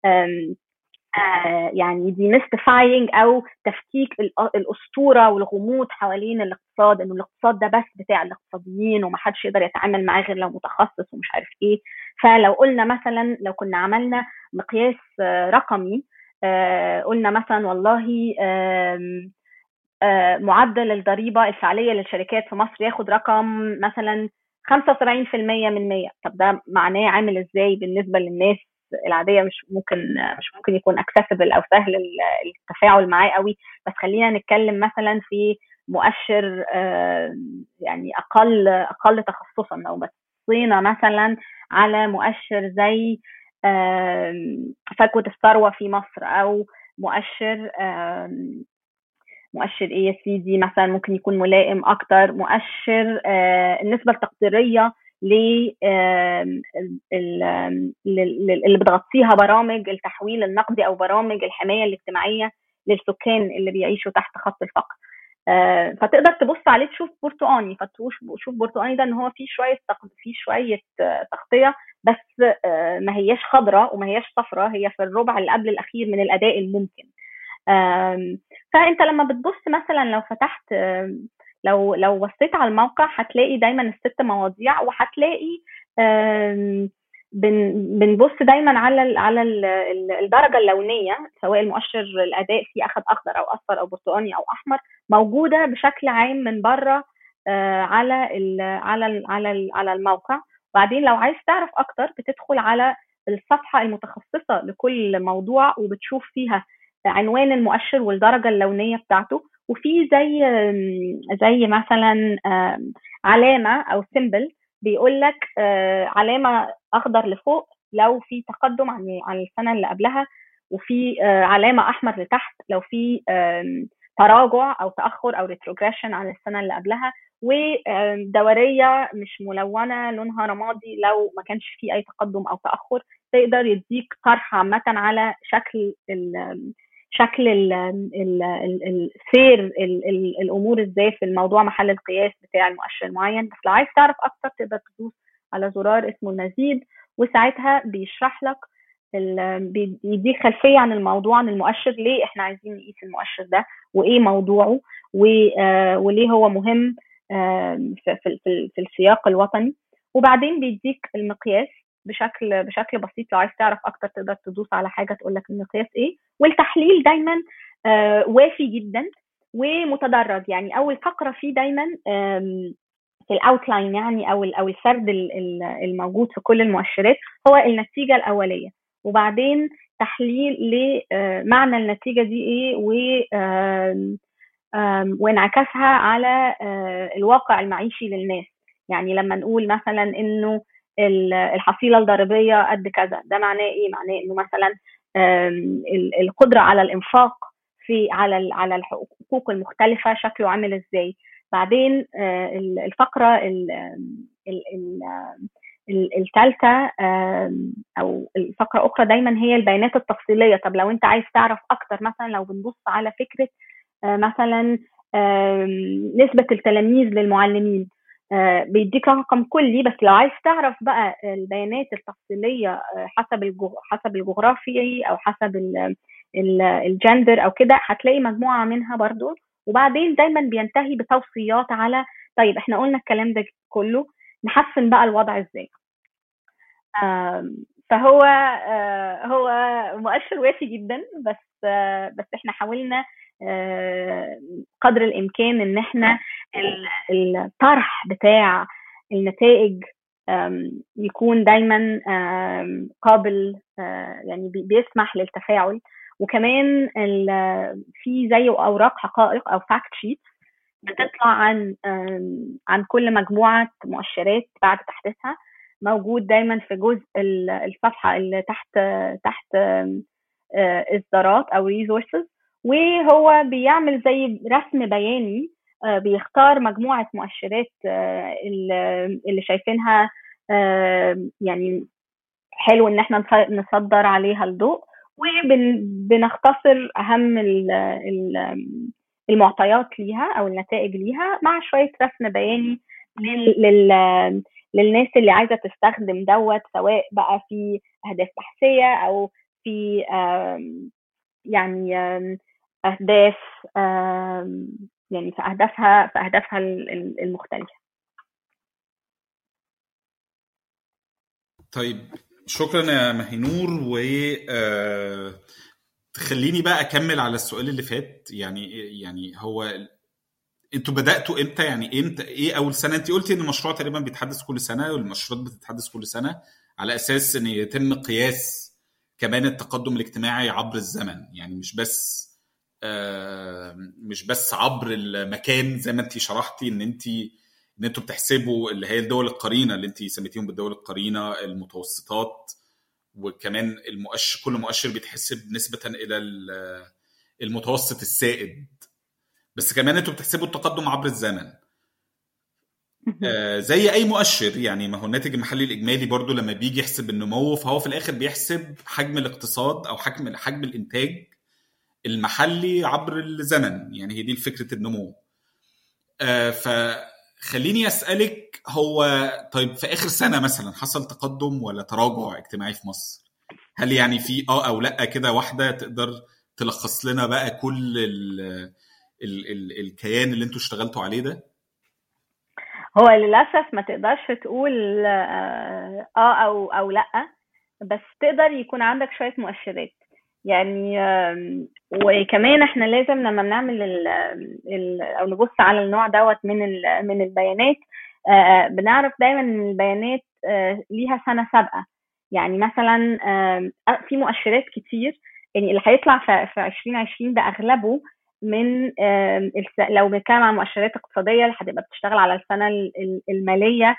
آه يعني ديميستيفاينج او تفكيك الاسطوره والغموض حوالين الاقتصاد انه الاقتصاد ده بس بتاع الاقتصاديين ومحدش يقدر يتعامل معاه غير لو متخصص ومش عارف ايه فلو قلنا مثلا لو كنا عملنا مقياس رقمي آه قلنا مثلا والله آه معدل الضريبه الفعليه للشركات في مصر ياخد رقم مثلا 75% من 100 طب ده معناه عامل ازاي بالنسبه للناس العاديه مش ممكن مش ممكن يكون اكسسبل او سهل التفاعل معاه قوي بس خلينا نتكلم مثلا في مؤشر يعني اقل اقل تخصصا لو بصينا مثلا على مؤشر زي فجوه الثروه في مصر او مؤشر مؤشر ايه يا سيدي مثلا ممكن يكون ملائم اكتر مؤشر النسبه التقديريه اللي بتغطيها برامج التحويل النقدي او برامج الحمايه الاجتماعيه للسكان اللي بيعيشوا تحت خط الفقر فتقدر تبص عليه تشوف برتقاني فتشوف برتقاني ده ان هو فيه شويه فيه شويه تغطيه بس ما هياش خضراء وما هياش صفراء هي في الربع اللي قبل الاخير من الاداء الممكن فانت لما بتبص مثلا لو فتحت لو لو بصيت على الموقع هتلاقي دايما الست مواضيع وهتلاقي بنبص دايما على على الدرجه اللونيه سواء المؤشر الاداء فيه اخذ اخضر او اصفر او برتقاني او احمر موجوده بشكل عام من بره على ال على ال على ال على الموقع وبعدين لو عايز تعرف اكتر بتدخل على الصفحه المتخصصه لكل موضوع وبتشوف فيها عنوان المؤشر والدرجه اللونيه بتاعته وفي زي زي مثلا علامه او سيمبل بيقول لك علامه اخضر لفوق لو في تقدم عن عن السنه اللي قبلها وفي علامه احمر لتحت لو في تراجع او تاخر او ريتروجريشن عن السنه اللي قبلها ودوريه مش ملونه لونها رمادي لو ما كانش في اي تقدم او تاخر تقدر يديك طرح عامه على شكل شكل السير الامور ازاي في الموضوع محل القياس بتاع المؤشر المعين بس لو عايز تعرف اكتر تقدر تدوس على زرار اسمه المزيد وساعتها بيشرح لك بيديك خلفيه عن الموضوع عن المؤشر ليه احنا عايزين نقيس المؤشر ده وايه موضوعه وليه هو مهم في, في, في السياق الوطني وبعدين بيديك المقياس بشكل بشكل بسيط لو عايز تعرف اكتر تقدر تدوس على حاجه تقول لك المقياس ايه والتحليل دايما آه وافي جدا ومتدرج يعني اول فقره فيه دايما في الاوتلاين يعني او او السرد الموجود في كل المؤشرات هو النتيجه الاوليه وبعدين تحليل لمعنى النتيجه دي ايه و وانعكاسها على الواقع المعيشي للناس يعني لما نقول مثلا انه الحصيله الضريبيه قد كذا ده معناه ايه معناه انه مثلا القدره على الانفاق في على على الحقوق المختلفه شكله عامل ازاي بعدين الفقره الثالثه او الفقره اخرى دايما هي البيانات التفصيليه طب لو انت عايز تعرف اكتر مثلا لو بنبص على فكره مثلا نسبه التلاميذ للمعلمين بيديك رقم كلي بس لو عايز تعرف بقى البيانات التفصيليه حسب حسب الجغرافي او حسب الجندر او كده هتلاقي مجموعه منها برضو وبعدين دايما بينتهي بتوصيات على طيب احنا قلنا الكلام ده كله نحسن بقى الوضع ازاي فهو هو مؤشر وافي جدا بس بس احنا حاولنا قدر الامكان ان احنا الطرح بتاع النتائج يكون دايما قابل يعني بيسمح للتفاعل وكمان في زي اوراق حقائق او فاكت شيت بتطلع عن عن كل مجموعه مؤشرات بعد تحديثها موجود دايما في جزء الصفحه اللي تحت تحت اصدارات او ريسورسز وهو بيعمل زي رسم بياني بيختار مجموعه مؤشرات اللي شايفينها يعني حلو ان احنا نصدر عليها الضوء وبنختصر اهم المعطيات ليها او النتائج ليها مع شويه رسم بياني لل للناس اللي عايزه تستخدم دوت سواء بقى في اهداف بحثيه او في يعني اهداف يعني في اهدافها في اهدافها المختلفه طيب شكرا يا مهنور و تخليني بقى اكمل على السؤال اللي فات يعني يعني هو انتوا بداتوا امتى يعني امتى ايه اول سنه انت قلتي ان المشروع تقريبا بيتحدث كل سنه والمشروعات بتتحدث كل سنه على اساس ان يتم قياس كمان التقدم الاجتماعي عبر الزمن يعني مش بس آه مش بس عبر المكان زي ما انت شرحتي ان انت ان انتوا بتحسبوا اللي هي الدول القرينه اللي انت سميتيهم بالدول القرينه المتوسطات وكمان المؤشر كل مؤشر بيتحسب نسبه الى المتوسط السائد بس كمان انتوا بتحسبوا التقدم عبر الزمن آه زي اي مؤشر يعني ما هو الناتج المحلي الاجمالي برضو لما بيجي يحسب النمو فهو في الاخر بيحسب حجم الاقتصاد او حجم حجم الانتاج المحلي عبر الزمن يعني هي دي فكره النمو آه فخليني اسالك هو طيب في اخر سنه مثلا حصل تقدم ولا تراجع اجتماعي في مصر هل يعني في اه او لا كده واحده تقدر تلخص لنا بقى كل ال ال ال الكيان اللي انتوا اشتغلتوا عليه ده هو للاسف ما تقدرش تقول اه او او لا بس تقدر يكون عندك شويه مؤشرات يعني وكمان احنا لازم لما بنعمل ال ال او نبص على النوع دوت من من البيانات بنعرف دايما ان البيانات ليها سنه سابقه يعني مثلا في مؤشرات كتير يعني اللي هيطلع في 2020 ده اغلبه من لو بنتكلم عن مؤشرات اقتصاديه اللي هتبقى بتشتغل على السنه الماليه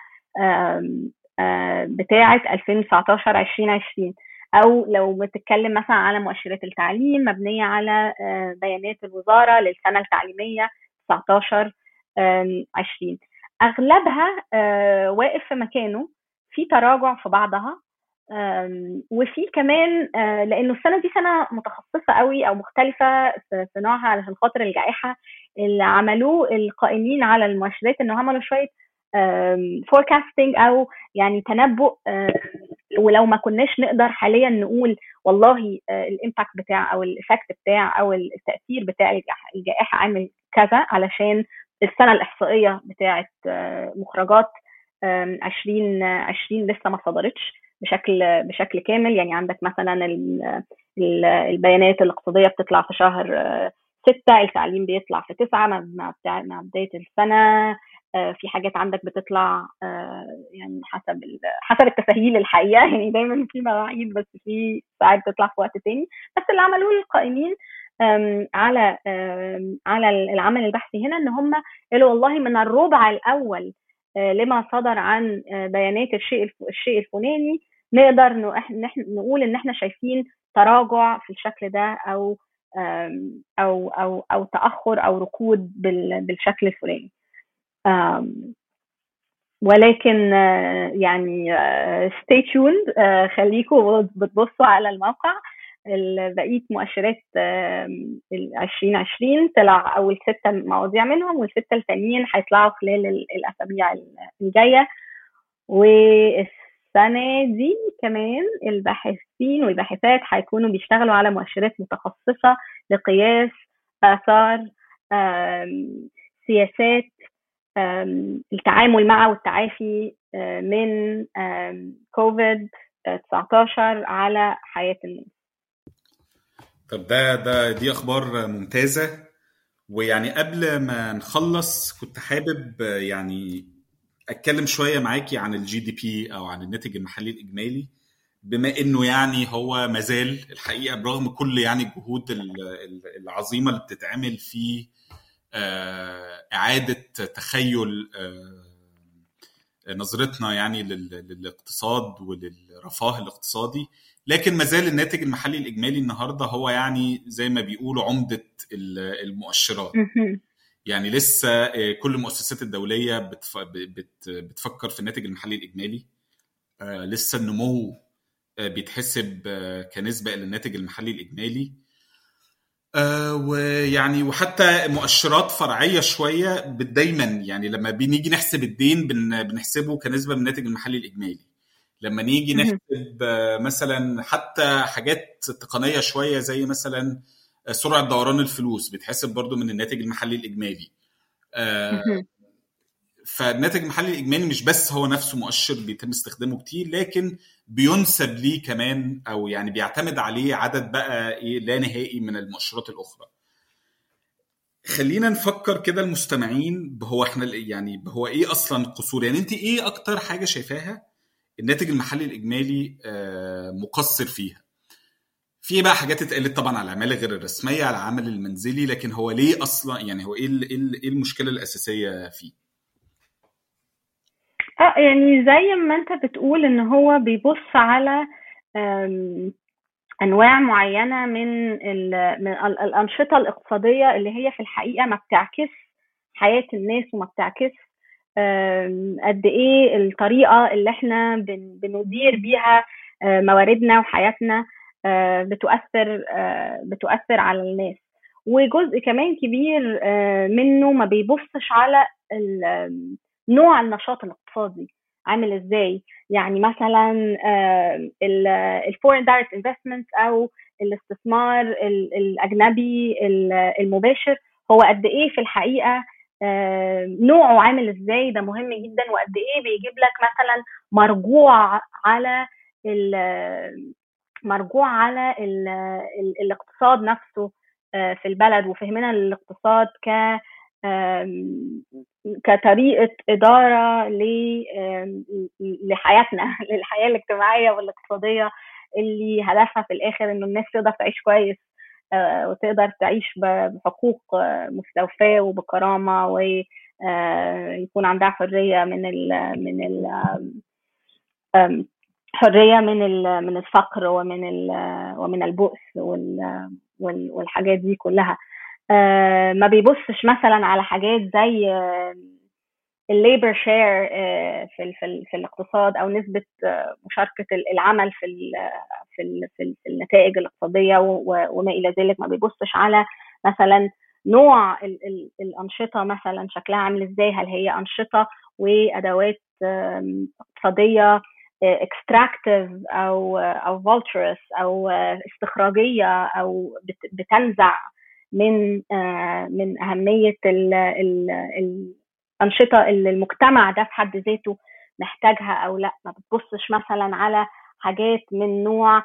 بتاعه 2019 2020 او لو بتتكلم مثلا على مؤشرات التعليم مبنيه على بيانات الوزاره للسنه التعليميه 19 20 اغلبها واقف في مكانه في تراجع في بعضها وفي كمان لانه السنه دي سنه متخصصه قوي او مختلفه في نوعها علشان خاطر الجائحه اللي عملوه القائمين على المؤشرات انه عملوا شويه فوركاستنج او يعني تنبؤ ولو ما كناش نقدر حاليا نقول والله الامباكت بتاع او الايفكت بتاع او التاثير بتاع الجائحه عامل كذا علشان السنه الاحصائيه بتاعه مخرجات 2020 لسه ما صدرتش بشكل بشكل كامل يعني عندك مثلا البيانات الاقتصاديه بتطلع في شهر ستة التعليم بيطلع في تسعة مع مع بداية السنة في حاجات عندك بتطلع يعني حسب حسب التسهيل الحقيقة يعني دايما في مواعيد بس في ساعات بتطلع في وقت تاني بس اللي عملوه القائمين على على العمل البحثي هنا ان هم قالوا والله من الربع الاول لما صدر عن بيانات الشيء الشيء الفلاني نقدر نقول ان احنا شايفين تراجع في الشكل ده او او او او تاخر او ركود بالشكل الفلاني ولكن يعني stay tuned خليكم بتبصوا على الموقع بقيه مؤشرات ال 2020 طلع اول ستة مواضيع منهم والستة التانيين هيطلعوا خلال الاسابيع الجايه والسنه دي كمان الباحثين والباحثات هيكونوا بيشتغلوا على مؤشرات متخصصه لقياس اثار سياسات التعامل مع والتعافي من كوفيد 19 على حياه الناس طب ده ده دي اخبار ممتازه ويعني قبل ما نخلص كنت حابب يعني اتكلم شويه معاكي عن الجي دي بي او عن الناتج المحلي الاجمالي بما انه يعني هو مازال الحقيقه برغم كل يعني الجهود العظيمه اللي بتتعمل في اعاده تخيل نظرتنا يعني للاقتصاد وللرفاه الاقتصادي لكن ما زال الناتج المحلي الاجمالي النهارده هو يعني زي ما بيقولوا عمده المؤشرات يعني لسه كل المؤسسات الدوليه بتفكر في الناتج المحلي الاجمالي لسه النمو بيتحسب كنسبه الى الناتج المحلي الاجمالي ويعني وحتى مؤشرات فرعيه شويه دايما يعني لما بنيجي نحسب الدين بنحسبه كنسبه من الناتج المحلي الاجمالي لما نيجي نحسب مثلا حتى حاجات تقنيه شويه زي مثلا سرعه دوران الفلوس بتحسب برضو من الناتج المحلي الاجمالي فالناتج المحلي الاجمالي مش بس هو نفسه مؤشر بيتم استخدامه كتير لكن بينسب ليه كمان او يعني بيعتمد عليه عدد بقى ايه لا نهائي من المؤشرات الاخرى خلينا نفكر كده المستمعين هو احنا يعني هو ايه اصلا القصور يعني انت ايه اكتر حاجه شايفاها الناتج المحلي الاجمالي مقصر فيها في بقى حاجات اتقالت طبعا على العماله غير الرسميه على العمل المنزلي لكن هو ليه اصلا يعني هو ايه ايه المشكله الاساسيه فيه اه يعني زي ما انت بتقول ان هو بيبص على انواع معينه من من الانشطه الاقتصاديه اللي هي في الحقيقه ما بتعكس حياه الناس وما بتعكس قد ايه الطريقه اللي احنا بندير بيها مواردنا وحياتنا بتؤثر بتؤثر على الناس وجزء كمان كبير منه ما بيبصش على نوع النشاط الاقتصادي عامل ازاي يعني مثلا الفورين دايركت انفستمنت او الاستثمار الاجنبي المباشر هو قد ايه في الحقيقه نوعه عامل ازاي ده مهم جدا وقد ايه بيجيب لك مثلا مرجوع على مرجوع على ال ال الاقتصاد نفسه في البلد وفهمنا للاقتصاد ك كطريقه اداره لحياتنا للحياه الاجتماعيه والاقتصاديه اللي هدفها في الاخر انه الناس تقدر تعيش كويس وتقدر تعيش بحقوق مستوفاه وبكرامه ويكون عندها حريه من ال من ال حريه من من الفقر ومن ومن البؤس والحاجات دي كلها ما بيبصش مثلا على حاجات زي الليبر شير في في في الاقتصاد او نسبه مشاركه العمل في في في النتائج الاقتصاديه وما الى ذلك ما بيبصش على مثلا نوع الانشطه مثلا شكلها عامل ازاي هل هي انشطه وادوات اقتصاديه اكستراكتيف او او فولترس او استخراجيه او بتنزع من من اهميه ال ال الانشطه اللي المجتمع ده في حد ذاته محتاجها او لا ما بتبصش مثلا على حاجات من نوع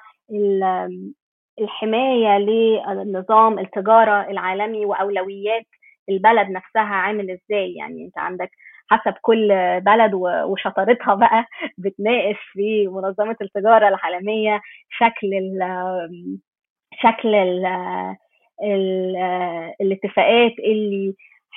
الحمايه للنظام التجاره العالمي واولويات البلد نفسها عامل ازاي يعني انت عندك حسب كل بلد وشطارتها بقى بتناقش في منظمه التجاره العالميه شكل ال شكل ال ال الاتفاقات اللي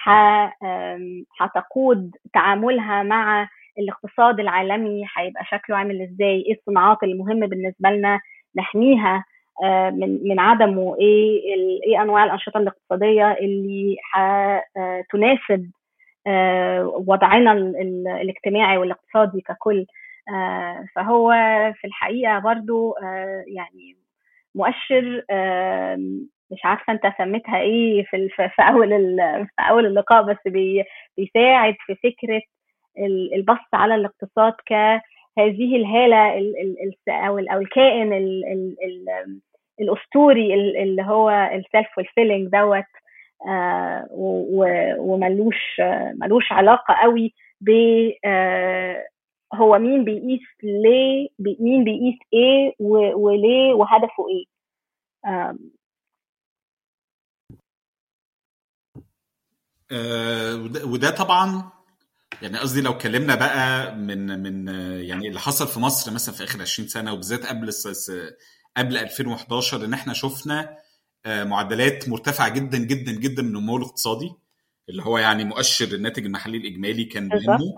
هتقود تعاملها مع الاقتصاد العالمي هيبقى شكله عامل ازاي ايه الصناعات المهمه بالنسبه لنا نحميها من من عدمه ايه ايه انواع الانشطه الاقتصاديه اللي هتناسب وضعنا الاجتماعي والاقتصادي ككل فهو في الحقيقه برضو يعني مؤشر مش عارفه انت سميتها ايه في في اول في اول اللقاء بس بي بيساعد في فكره البص على الاقتصاد كهذه الهاله او او الكائن ال ال ال الاسطوري اللي هو السيلف فولفيلنج دوت آه وملوش آه ملوش علاقه قوي ب آه هو مين بيقيس ليه بي مين بيقيس ايه وليه وهدفه ايه وده طبعا يعني قصدي لو اتكلمنا بقى من من يعني اللي حصل في مصر مثلا في اخر 20 سنه وبالذات قبل قبل 2011 ان احنا شفنا معدلات مرتفعه جدا جدا جدا من النمو الاقتصادي اللي هو يعني مؤشر الناتج المحلي الاجمالي كان منه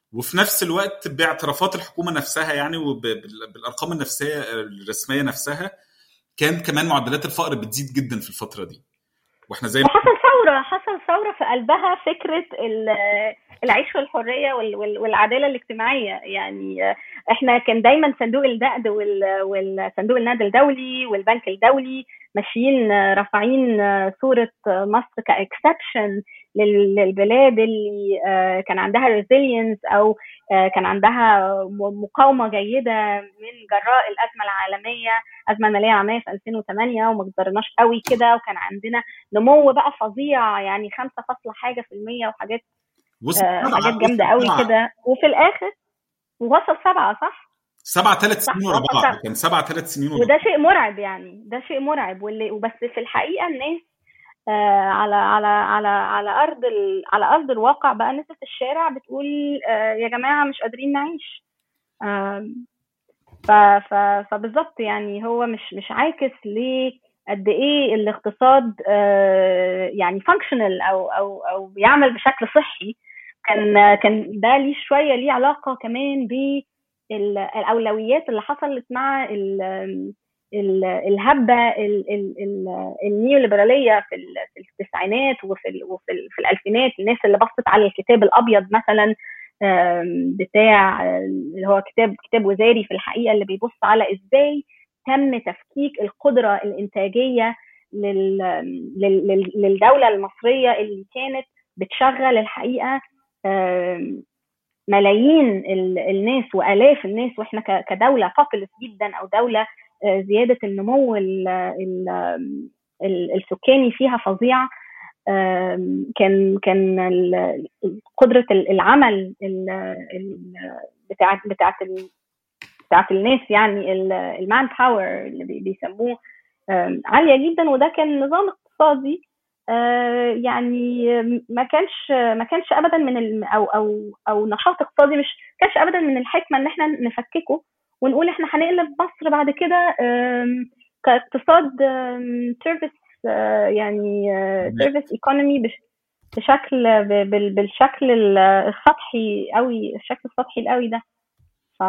وفي نفس الوقت باعترافات الحكومه نفسها يعني وبالارقام النفسيه الرسميه نفسها كانت كمان معدلات الفقر بتزيد جدا في الفتره دي واحنا زي ما حصل ثوره حصل ثوره في قلبها فكره العيش في الحريه والعداله الاجتماعيه يعني احنا كان دايما صندوق النقد والصندوق النقد الدولي والبنك الدولي ماشيين رافعين صوره مصر كاكسبشن للبلاد اللي كان عندها ريزيلينس او كان عندها مقاومه جيده من جراء الازمه العالميه الازمه الماليه العالميه في 2008 وما قدرناش قوي كده وكان عندنا نمو بقى فظيع يعني 5 فاصلة حاجه في المية وحاجات حاجات جامده قوي كده وفي الاخر وصل سبعه صح؟ سبعة ثلاث سنين ورا بعض كان سبعة ثلاث سنين ورا وده شيء مرعب يعني ده شيء مرعب واللي وبس في الحقيقه الناس آه على على على على ارض ال... على ارض الواقع بقى ناس في الشارع بتقول آه يا جماعه مش قادرين نعيش آه ف... ف... فبالظبط يعني هو مش مش عاكس ل قد ايه الاقتصاد آه يعني فانكشنال او او او بيعمل بشكل صحي كان كان ده ليه شويه ليه علاقه كمان ب الاولويات اللي حصلت مع ال ال الهبه النيوليبراليه في في التسعينات وفي وفي في الالفينات الناس اللي بصت على الكتاب الابيض مثلا بتاع اللي هو كتاب كتاب وزاري في الحقيقه اللي بيبص على ازاي تم تفكيك القدره الانتاجيه للدوله المصريه اللي كانت بتشغل الحقيقه ملايين الناس والاف الناس واحنا كدوله فاقلس جدا او دوله زياده النمو السكاني فيها فظيع كان كان قدره العمل بتاعت بتاعت بتاعت الناس يعني المان باور اللي بيسموه عاليه جدا وده كان نظام اقتصادي يعني ما كانش ما كانش ابدا من او او او نشاط اقتصادي مش كانش ابدا من الحكمه ان احنا نفككه ونقول احنا هنقلب مصر بعد كده كاقتصاد سيرفيس يعني سيرفيس ايكونومي بشكل بالشكل السطحي قوي الشكل السطحي القوي ده ف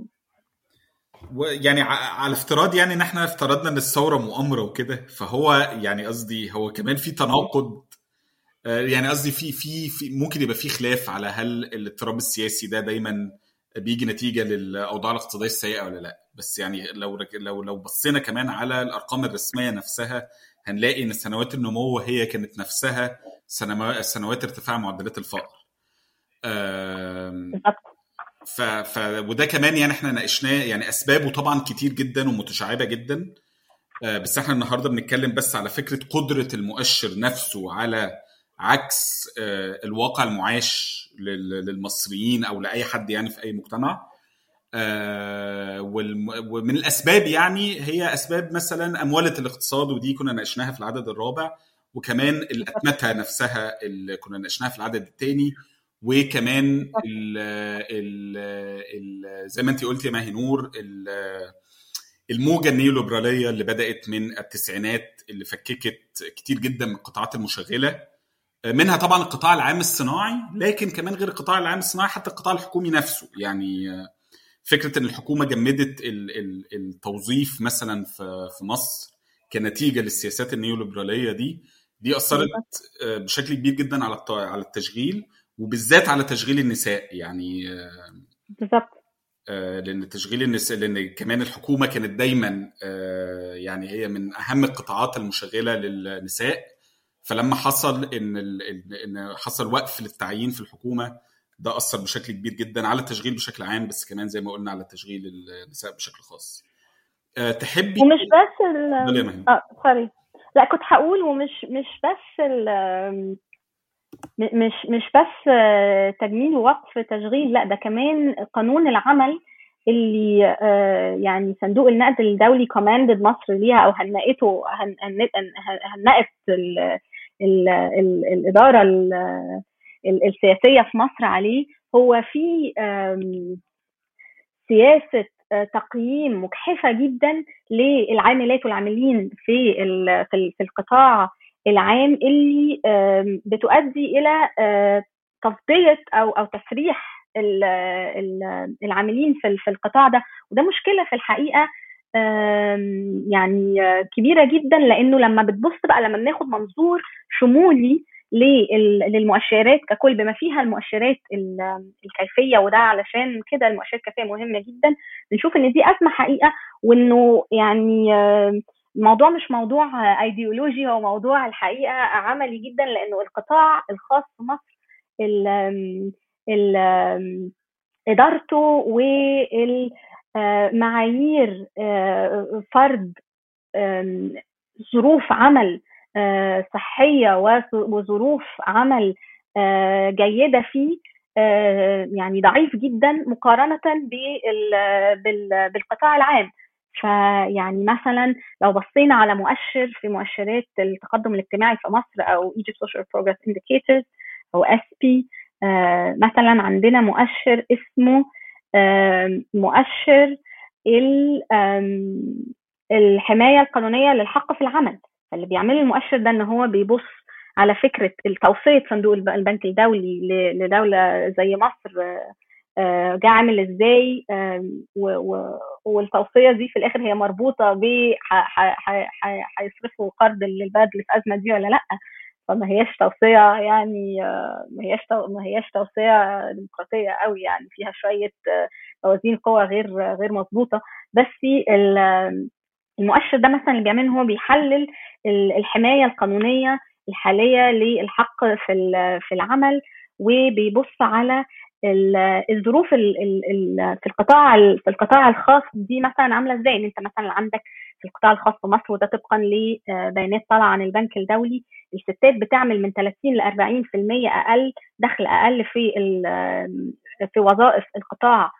يعني على افتراض يعني ان احنا افترضنا ان الثوره مؤامره وكده فهو يعني قصدي هو كمان في تناقض يعني قصدي في في في ممكن يبقى في خلاف على هل الاضطراب السياسي ده دايما بيجي نتيجه للاوضاع الاقتصاديه السيئه ولا لا بس يعني لو لو لو بصينا كمان على الارقام الرسميه نفسها هنلاقي ان سنوات النمو هي كانت نفسها سنوات ارتفاع معدلات الفقر ف... ف... وده كمان يعني احنا ناقشناه يعني اسبابه طبعا كتير جدا ومتشعبه جدا بس احنا النهارده بنتكلم بس على فكره قدره المؤشر نفسه على عكس الواقع المعاش للمصريين او لاي حد يعني في اي مجتمع ومن الاسباب يعني هي اسباب مثلا امواله الاقتصاد ودي كنا ناقشناها في العدد الرابع وكمان الاتمته نفسها اللي كنا ناقشناها في العدد الثاني وكمان ال ال ال زي ما انت قلتي يا ماهي نور الموجه النيوليبراليه اللي بدات من التسعينات اللي فككت كتير جدا من القطاعات المشغله منها طبعا القطاع العام الصناعي لكن كمان غير القطاع العام الصناعي حتى القطاع الحكومي نفسه يعني فكره ان الحكومه جمدت التوظيف مثلا في مصر كنتيجه للسياسات النيوليبراليه دي دي اثرت بشكل كبير جدا على على التشغيل وبالذات على تشغيل النساء يعني بالظبط لان تشغيل النساء لان كمان الحكومه كانت دايما يعني هي من اهم القطاعات المشغله للنساء فلما حصل ان ان حصل وقف للتعيين في الحكومه ده اثر بشكل كبير جدا على التشغيل بشكل عام بس كمان زي ما قلنا على تشغيل النساء بشكل خاص تحبي ومش بس ال اه سوري لا كنت هقول ومش مش بس ال مش مش بس تجميل ووقف تشغيل لا ده كمان قانون العمل اللي يعني صندوق النقد الدولي كوماندد مصر ليها او هنقته هنقت الاداره السياسيه في مصر عليه هو في سياسه تقييم مجحفه جدا للعاملات والعاملين في في القطاع العام اللي بتؤدي الى تفضيه او او تسريح العاملين في في القطاع ده وده مشكله في الحقيقه يعني كبيره جدا لانه لما بتبص بقى لما بناخد منظور شمولي للمؤشرات ككل بما فيها المؤشرات الكيفيه وده علشان كده المؤشرات الكيفيه مهمه جدا بنشوف ان دي ازمه حقيقه وانه يعني الموضوع مش موضوع ايديولوجي هو موضوع الحقيقه عملي جدا لانه القطاع الخاص في مصر ال ال ادارته والمعايير فرض ظروف عمل صحيه وظروف عمل جيده فيه يعني ضعيف جدا مقارنه بالقطاع العام فيعني مثلا لو بصينا على مؤشر في مؤشرات التقدم الاجتماعي في مصر او Egypt Social Progress Indicators او SP مثلا عندنا مؤشر اسمه مؤشر الحمايه القانونيه للحق في العمل اللي بيعمل المؤشر ده ان هو بيبص على فكره توصيه صندوق البنك الدولي لدوله زي مصر جه عامل ازاي والتوصيه دي في الاخر هي مربوطه ب هيصرفوا قرض للبلد اللي في ازمه دي ولا لا فما هياش توصيه يعني ما هياش ما هياش توصيه ديمقراطيه قوي يعني فيها شويه موازين قوى غير غير مظبوطه بس المؤشر ده مثلا اللي بيعمله هو بيحلل الحمايه القانونيه الحاليه للحق في في العمل وبيبص على الظروف في القطاع في القطاع الخاص دي مثلا عامله ازاي ان انت مثلا عندك في القطاع الخاص في مصر وده طبقا لبيانات طالعه عن البنك الدولي الستات بتعمل من 30 ل 40% اقل دخل اقل في في وظائف القطاع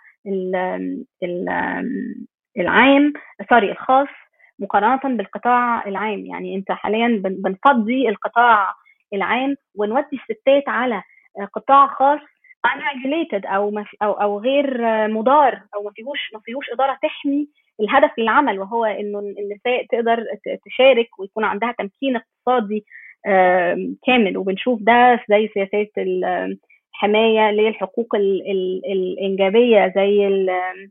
العام سوري الخاص مقارنه بالقطاع العام يعني انت حاليا بنفضي القطاع العام ونودي الستات على قطاع خاص unregulated او ما او او غير مدار او ما فيهوش ما فيهوش اداره تحمي الهدف للعمل وهو انه النساء تقدر تشارك ويكون عندها تمكين اقتصادي كامل وبنشوف ده زي سياسات الحمايه للحقوق الانجابيه زي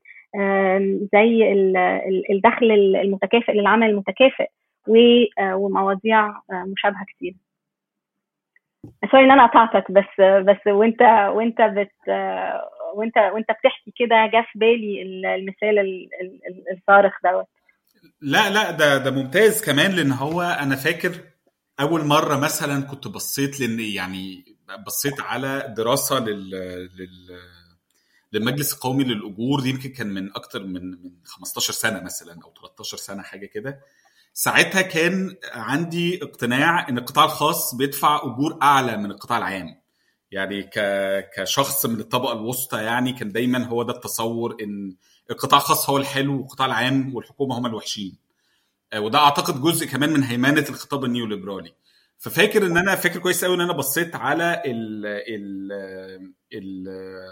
زي الدخل المتكافئ للعمل المتكافئ ومواضيع مشابهه كتير سوري ان انا قطعتك بس بس وانت وانت بت وانت وانت بتحكي كده جه في بالي المثال الصارخ دوت لا لا ده ده ممتاز كمان لان هو انا فاكر اول مره مثلا كنت بصيت لان يعني بصيت على دراسه لل, لل للمجلس القومي للاجور دي يمكن كان من اكتر من من 15 سنه مثلا او 13 سنه حاجه كده ساعتها كان عندي اقتناع ان القطاع الخاص بيدفع اجور اعلى من القطاع العام يعني ك... كشخص من الطبقه الوسطى يعني كان دايما هو ده التصور ان القطاع الخاص هو الحلو والقطاع العام والحكومه هم الوحشين وده اعتقد جزء كمان من هيمنه الخطاب النيوليبرالي ففاكر ان انا فاكر كويس قوي ان انا بصيت على ال ال ال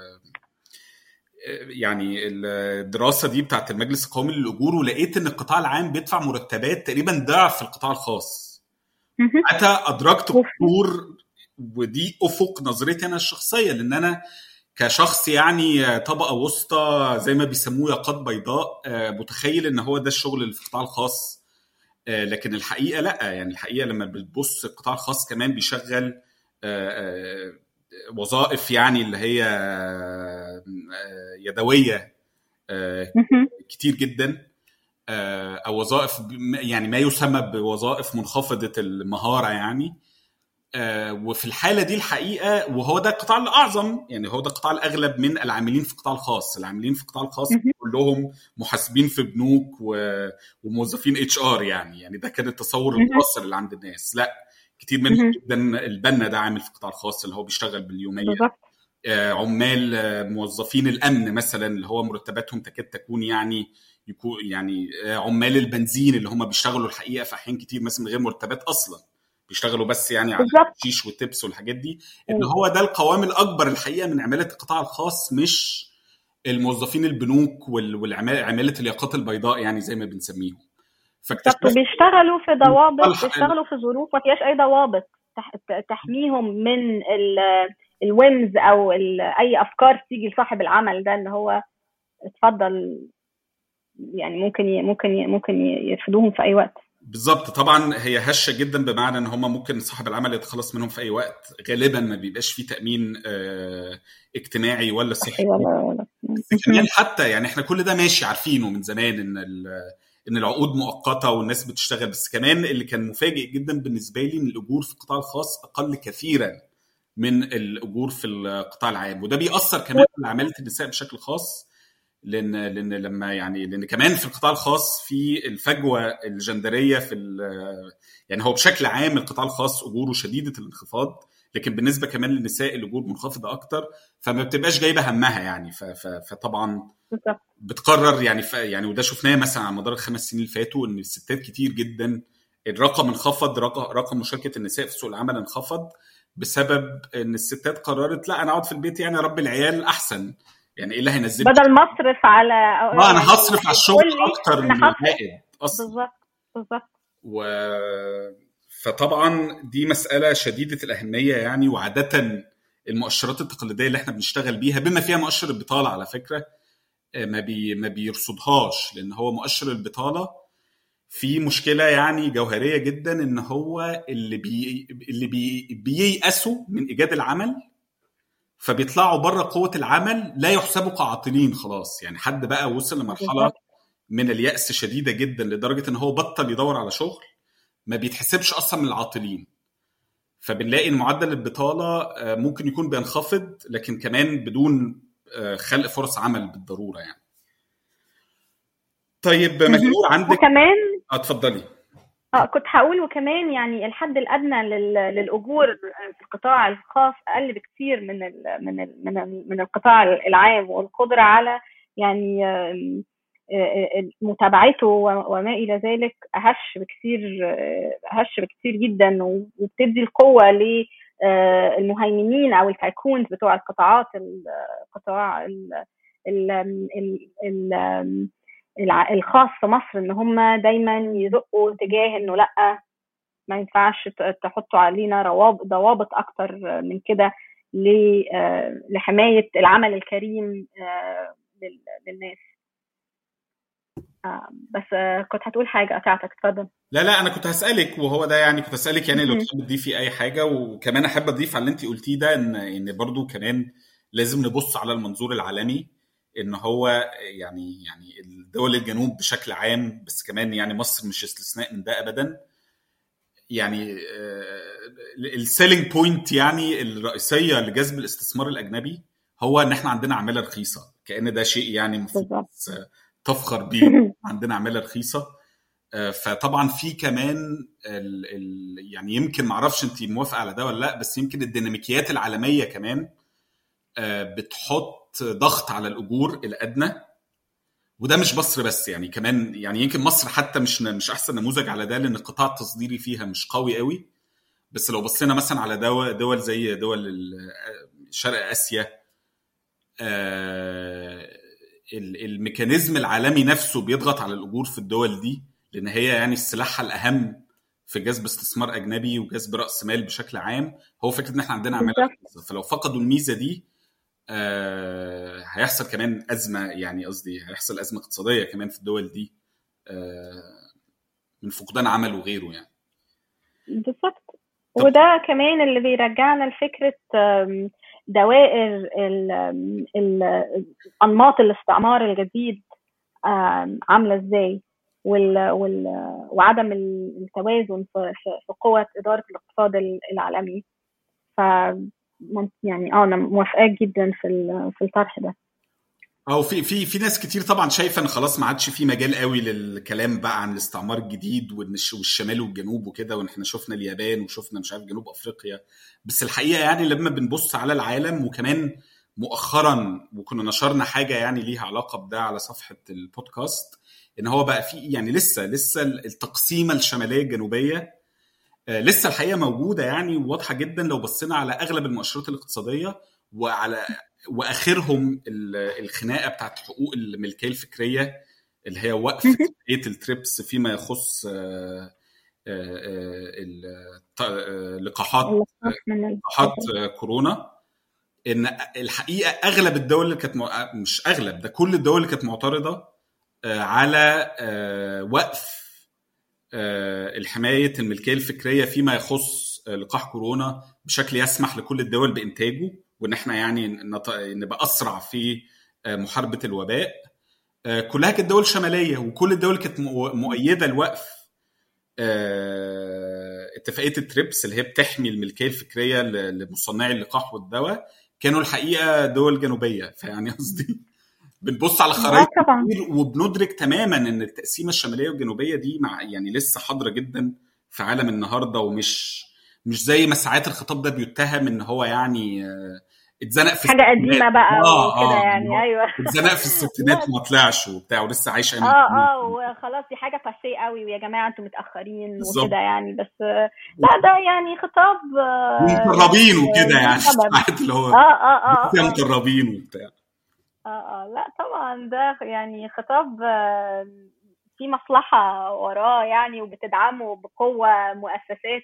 يعني الدراسه دي بتاعت المجلس القومي للاجور ولقيت ان القطاع العام بيدفع مرتبات تقريبا ضعف القطاع الخاص حتى ادركت قصور ودي افق نظرتي انا الشخصيه لان انا كشخص يعني طبقه وسطى زي ما بيسموه ياقات بيضاء متخيل ان هو ده الشغل اللي في القطاع الخاص لكن الحقيقه لا يعني الحقيقه لما بتبص القطاع الخاص كمان بيشغل وظائف يعني اللي هي يدويه كتير جدا او وظائف يعني ما يسمى بوظائف منخفضه المهاره يعني وفي الحاله دي الحقيقه وهو ده القطاع الاعظم يعني هو ده القطاع الاغلب من العاملين في القطاع الخاص العاملين في القطاع الخاص كلهم محاسبين في بنوك وموظفين اتش ار يعني يعني ده كان التصور المقصر اللي عند الناس لا كتير منهم جدا البنا ده عامل في القطاع الخاص اللي هو بيشتغل باليوميه عمال موظفين الامن مثلا اللي هو مرتباتهم تكاد تكون يعني يكون يعني عمال البنزين اللي هم بيشتغلوا الحقيقه في احيان كتير مثلا من غير مرتبات اصلا بيشتغلوا بس يعني على الشيش والتبس والحاجات دي ان هو ده القوام الاكبر الحقيقه من عماله القطاع الخاص مش الموظفين البنوك والعماله الياقات البيضاء يعني زي ما بنسميهم بيشتغلوا في ضوابط بيشتغلوا في ظروف ما فيهاش اي ضوابط تحميهم من الويمز او اي افكار تيجي لصاحب العمل ده ان هو اتفضل يعني ممكن ممكن ممكن يرفضوهم في اي وقت بالظبط طبعا هي هشه جدا بمعنى ان هم ممكن صاحب العمل يتخلص منهم في اي وقت غالبا ما بيبقاش في تامين اجتماعي ولا صحي كمان حتى يعني احنا كل ده ماشي عارفينه من زمان ان ان العقود مؤقته والناس بتشتغل بس كمان اللي كان مفاجئ جدا بالنسبه لي ان الاجور في القطاع الخاص اقل كثيرا من الاجور في القطاع العام وده بيأثر كمان على عماله النساء بشكل خاص لان لان لما يعني لان كمان في القطاع الخاص في الفجوه الجندريه في يعني هو بشكل عام القطاع الخاص اجوره شديده الانخفاض لكن بالنسبه كمان للنساء الاجور منخفضه اكتر فما بتبقاش جايبه همها يعني فطبعا بتقرر يعني يعني وده شفناه مثلا على مدار الخمس سنين اللي فاتوا ان الستات كتير جدا الرقم انخفض رقم مشاركه النساء في سوق العمل انخفض بسبب ان الستات قررت لا انا اقعد في البيت يعني اربي العيال احسن يعني ايه اللي هينزل بدل ما اصرف على اه انا هصرف على الشغل اكتر من العائد اصلا بالظبط بالظبط و فطبعا دي مساله شديده الاهميه يعني وعاده المؤشرات التقليديه اللي احنا بنشتغل بيها بما فيها مؤشر البطاله على فكره ما بي ما بيرصدهاش لان هو مؤشر البطاله في مشكله يعني جوهريه جدا ان هو اللي بي اللي بي بييأسوا من ايجاد العمل فبيطلعوا بره قوه العمل لا يحسبوا كعاطلين خلاص يعني حد بقى وصل لمرحله من اليأس شديده جدا لدرجه ان هو بطل يدور على شغل ما بيتحسبش اصلا من العاطلين فبنلاقي ان معدل البطاله ممكن يكون بينخفض لكن كمان بدون خلق فرص عمل بالضروره يعني طيب مجنور عندك وكمان اتفضلي اه كنت هقول وكمان يعني الحد الادنى للاجور في القطاع الخاص اقل بكثير من ال من ال من ال من القطاع العام والقدره على يعني متابعته وما الى ذلك اهش بكثير اهش بكثير جدا وبتدي القوه للمهيمنين او التايكونز بتوع القطاعات القطاع ال ال ال الخاص في مصر ان هم دايما يزقوا اتجاه انه لا ما ينفعش تحطوا علينا روابط ضوابط اكتر من كده لحمايه العمل الكريم للناس بس كنت هتقول حاجه قطعتك اتفضل لا لا انا كنت هسالك وهو ده يعني كنت هسالك يعني لو تحب تضيفي اي حاجه وكمان احب اضيف على اللي انت قلتيه ده ان ان برضو كمان لازم نبص على المنظور العالمي ان هو يعني يعني دول الجنوب بشكل عام بس كمان يعني مصر مش استثناء من ده ابدا يعني السيلينج بوينت يعني الرئيسيه لجذب الاستثمار الاجنبي هو ان احنا عندنا عماله رخيصه كان ده شيء يعني المفروض تفخر بيه عندنا عماله رخيصه فطبعا في كمان ال ال يعني يمكن معرفش انت موافقه على ده ولا لا بس يمكن الديناميكيات العالميه كمان بتحط ضغط على الاجور الادنى وده مش مصر بس يعني كمان يعني يمكن مصر حتى مش مش احسن نموذج على ده لان القطاع التصديري فيها مش قوي قوي بس لو بصينا مثلا على دول دول زي دول شرق اسيا الميكانيزم العالمي نفسه بيضغط على الاجور في الدول دي لان هي يعني سلاحها الاهم في جذب استثمار اجنبي وجذب راس مال بشكل عام هو فكره ان احنا عندنا عماله فلو فقدوا الميزه دي آه هيحصل كمان ازمه يعني قصدي هيحصل ازمه اقتصاديه كمان في الدول دي آه من فقدان عمل وغيره يعني بالظبط وده كمان اللي بيرجعنا لفكره دوائر انماط الاستعمار الجديد عامله يعني وال وال وعدم التوازن في في قوة إدارة الاقتصاد العالمي ف يعني اه انا موافقاك جدا في في الطرح ده او في في في ناس كتير طبعا شايفه ان خلاص ما عادش في مجال قوي للكلام بقى عن الاستعمار الجديد والشمال والجنوب وكده وان احنا شفنا اليابان وشفنا مش عارف جنوب افريقيا بس الحقيقه يعني لما بنبص على العالم وكمان مؤخرا وكنا نشرنا حاجه يعني ليها علاقه بده على صفحه البودكاست ان هو بقى في يعني لسه لسه التقسيمه الشماليه الجنوبيه لسه الحقيقه موجوده يعني واضحه جدا لو بصينا على اغلب المؤشرات الاقتصاديه وعلى واخرهم الخناقه بتاعت حقوق الملكيه الفكريه اللي هي وقف اتفاقيه التريبس فيما يخص لقاحات لقاحات كورونا ان الحقيقه اغلب الدول اللي كانت مش اغلب ده كل الدول اللي كانت معترضه على وقف الحمايه الملكيه الفكريه فيما يخص لقاح كورونا بشكل يسمح لكل الدول بانتاجه وان احنا يعني نبقى اسرع في محاربه الوباء كلها كانت دول شماليه وكل الدول كانت مؤيده لوقف اتفاقيه التريبس اللي هي بتحمي الملكيه الفكريه لمصنعي اللقاح والدواء كانوا الحقيقه دول جنوبيه فيعني قصدي بنبص على خرائط كتير وبندرك تماما ان التقسيمه الشماليه والجنوبيه دي مع يعني لسه حاضره جدا في عالم النهارده ومش مش زي ما ساعات الخطاب ده بيتهم ان هو يعني اتزنق في حاجه قديمه بقى آه وكده آه يعني ايوه اتزنق في الستينات وما طلعش وبتاع ولسه عايش اه اه وخلاص دي حاجه باسيه قوي ويا جماعه انتوا متاخرين وكده يعني بس لا ده يعني خطاب مقربين وكده يعني ساعات اللي هو اه اه اه مقربين وبتاع اه اه لا طبعا ده يعني خطاب في مصلحة وراه يعني وبتدعمه بقوة مؤسسات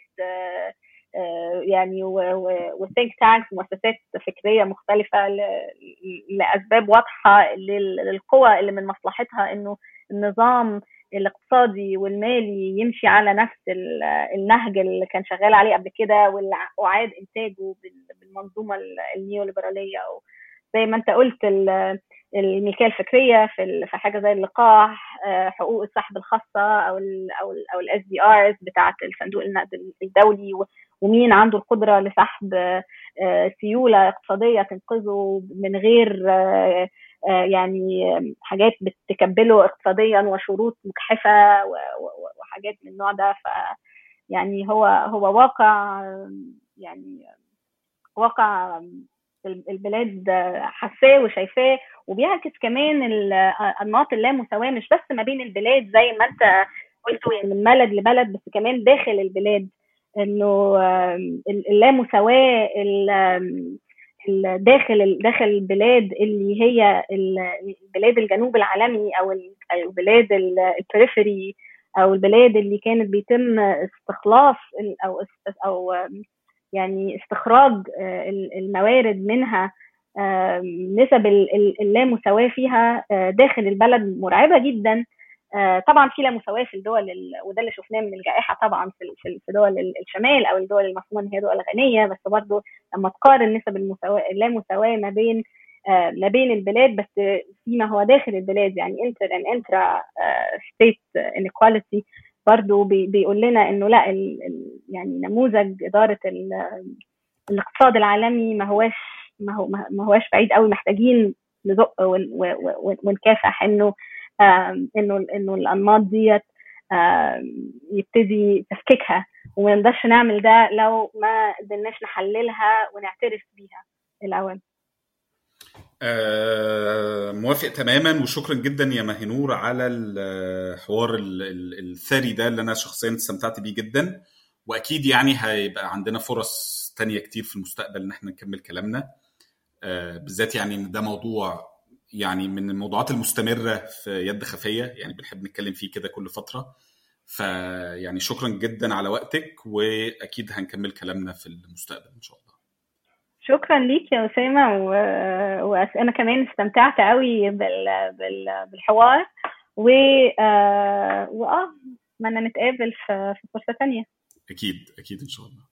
يعني وثينك تانكس مؤسسات فكرية مختلفة لأسباب واضحة للقوى اللي من مصلحتها إنه النظام الاقتصادي والمالي يمشي على نفس النهج اللي كان شغال عليه قبل كده واللي أعاد إنتاجه بالمنظومة النيوليبرالية زي ما أنت قلت الملكيه الفكريه في في حاجه زي اللقاح حقوق السحب الخاصه او ال او ال او الاس دي ارز بتاعه الصندوق النقد الدولي ومين عنده القدره لسحب سيوله اقتصاديه تنقذه من غير يعني حاجات بتكبله اقتصاديا وشروط مجحفه وحاجات من النوع ده ف يعني هو هو واقع يعني واقع البلاد حاساه وشايفاه وبيعكس كمان انماط اللامساواه مش بس ما بين البلاد زي ما انت قلت يعني من بلد لبلد بس كمان داخل البلاد انه اللامساواه داخل داخل البلاد اللي هي البلاد الجنوب العالمي او البلاد البريفري او البلاد اللي كانت بيتم استخلاص او او يعني استخراج الموارد منها نسب اللامساواة فيها داخل البلد مرعبة جدا طبعا في لا مساواة في الدول وده اللي شفناه من الجائحة طبعا في في دول الشمال او الدول المفهومة ان هي دول غنية بس برضه لما تقارن نسب المساواة اللامساواة ما بين ما بين البلاد بس فيما هو داخل البلاد يعني انتر ان انترا ستيت انيكواليتي برضه بيقول لنا انه لا ال يعني نموذج اداره الاقتصاد العالمي ما هواش ما هو ما هواش بعيد قوي محتاجين نزق ونكافح انه انه انه الانماط ديت يبتدي تفكيكها وما نقدرش نعمل ده لو ما قدرناش نحللها ونعترف بيها الاول آه موافق تماما وشكرا جدا يا مهنور على الحوار الثري ده اللي انا شخصيا استمتعت بيه جدا واكيد يعني هيبقى عندنا فرص تانية كتير في المستقبل ان احنا نكمل كلامنا آه بالذات يعني ان ده موضوع يعني من الموضوعات المستمرة في يد خفية يعني بنحب نتكلم فيه كده كل فترة فيعني شكرا جدا على وقتك واكيد هنكمل كلامنا في المستقبل ان شاء الله شكرا ليك يا اسامه و... وانا كمان استمتعت قوي بال... بال... بالحوار و آه... واه اتمنى نتقابل في... في فرصه ثانيه اكيد اكيد ان شاء الله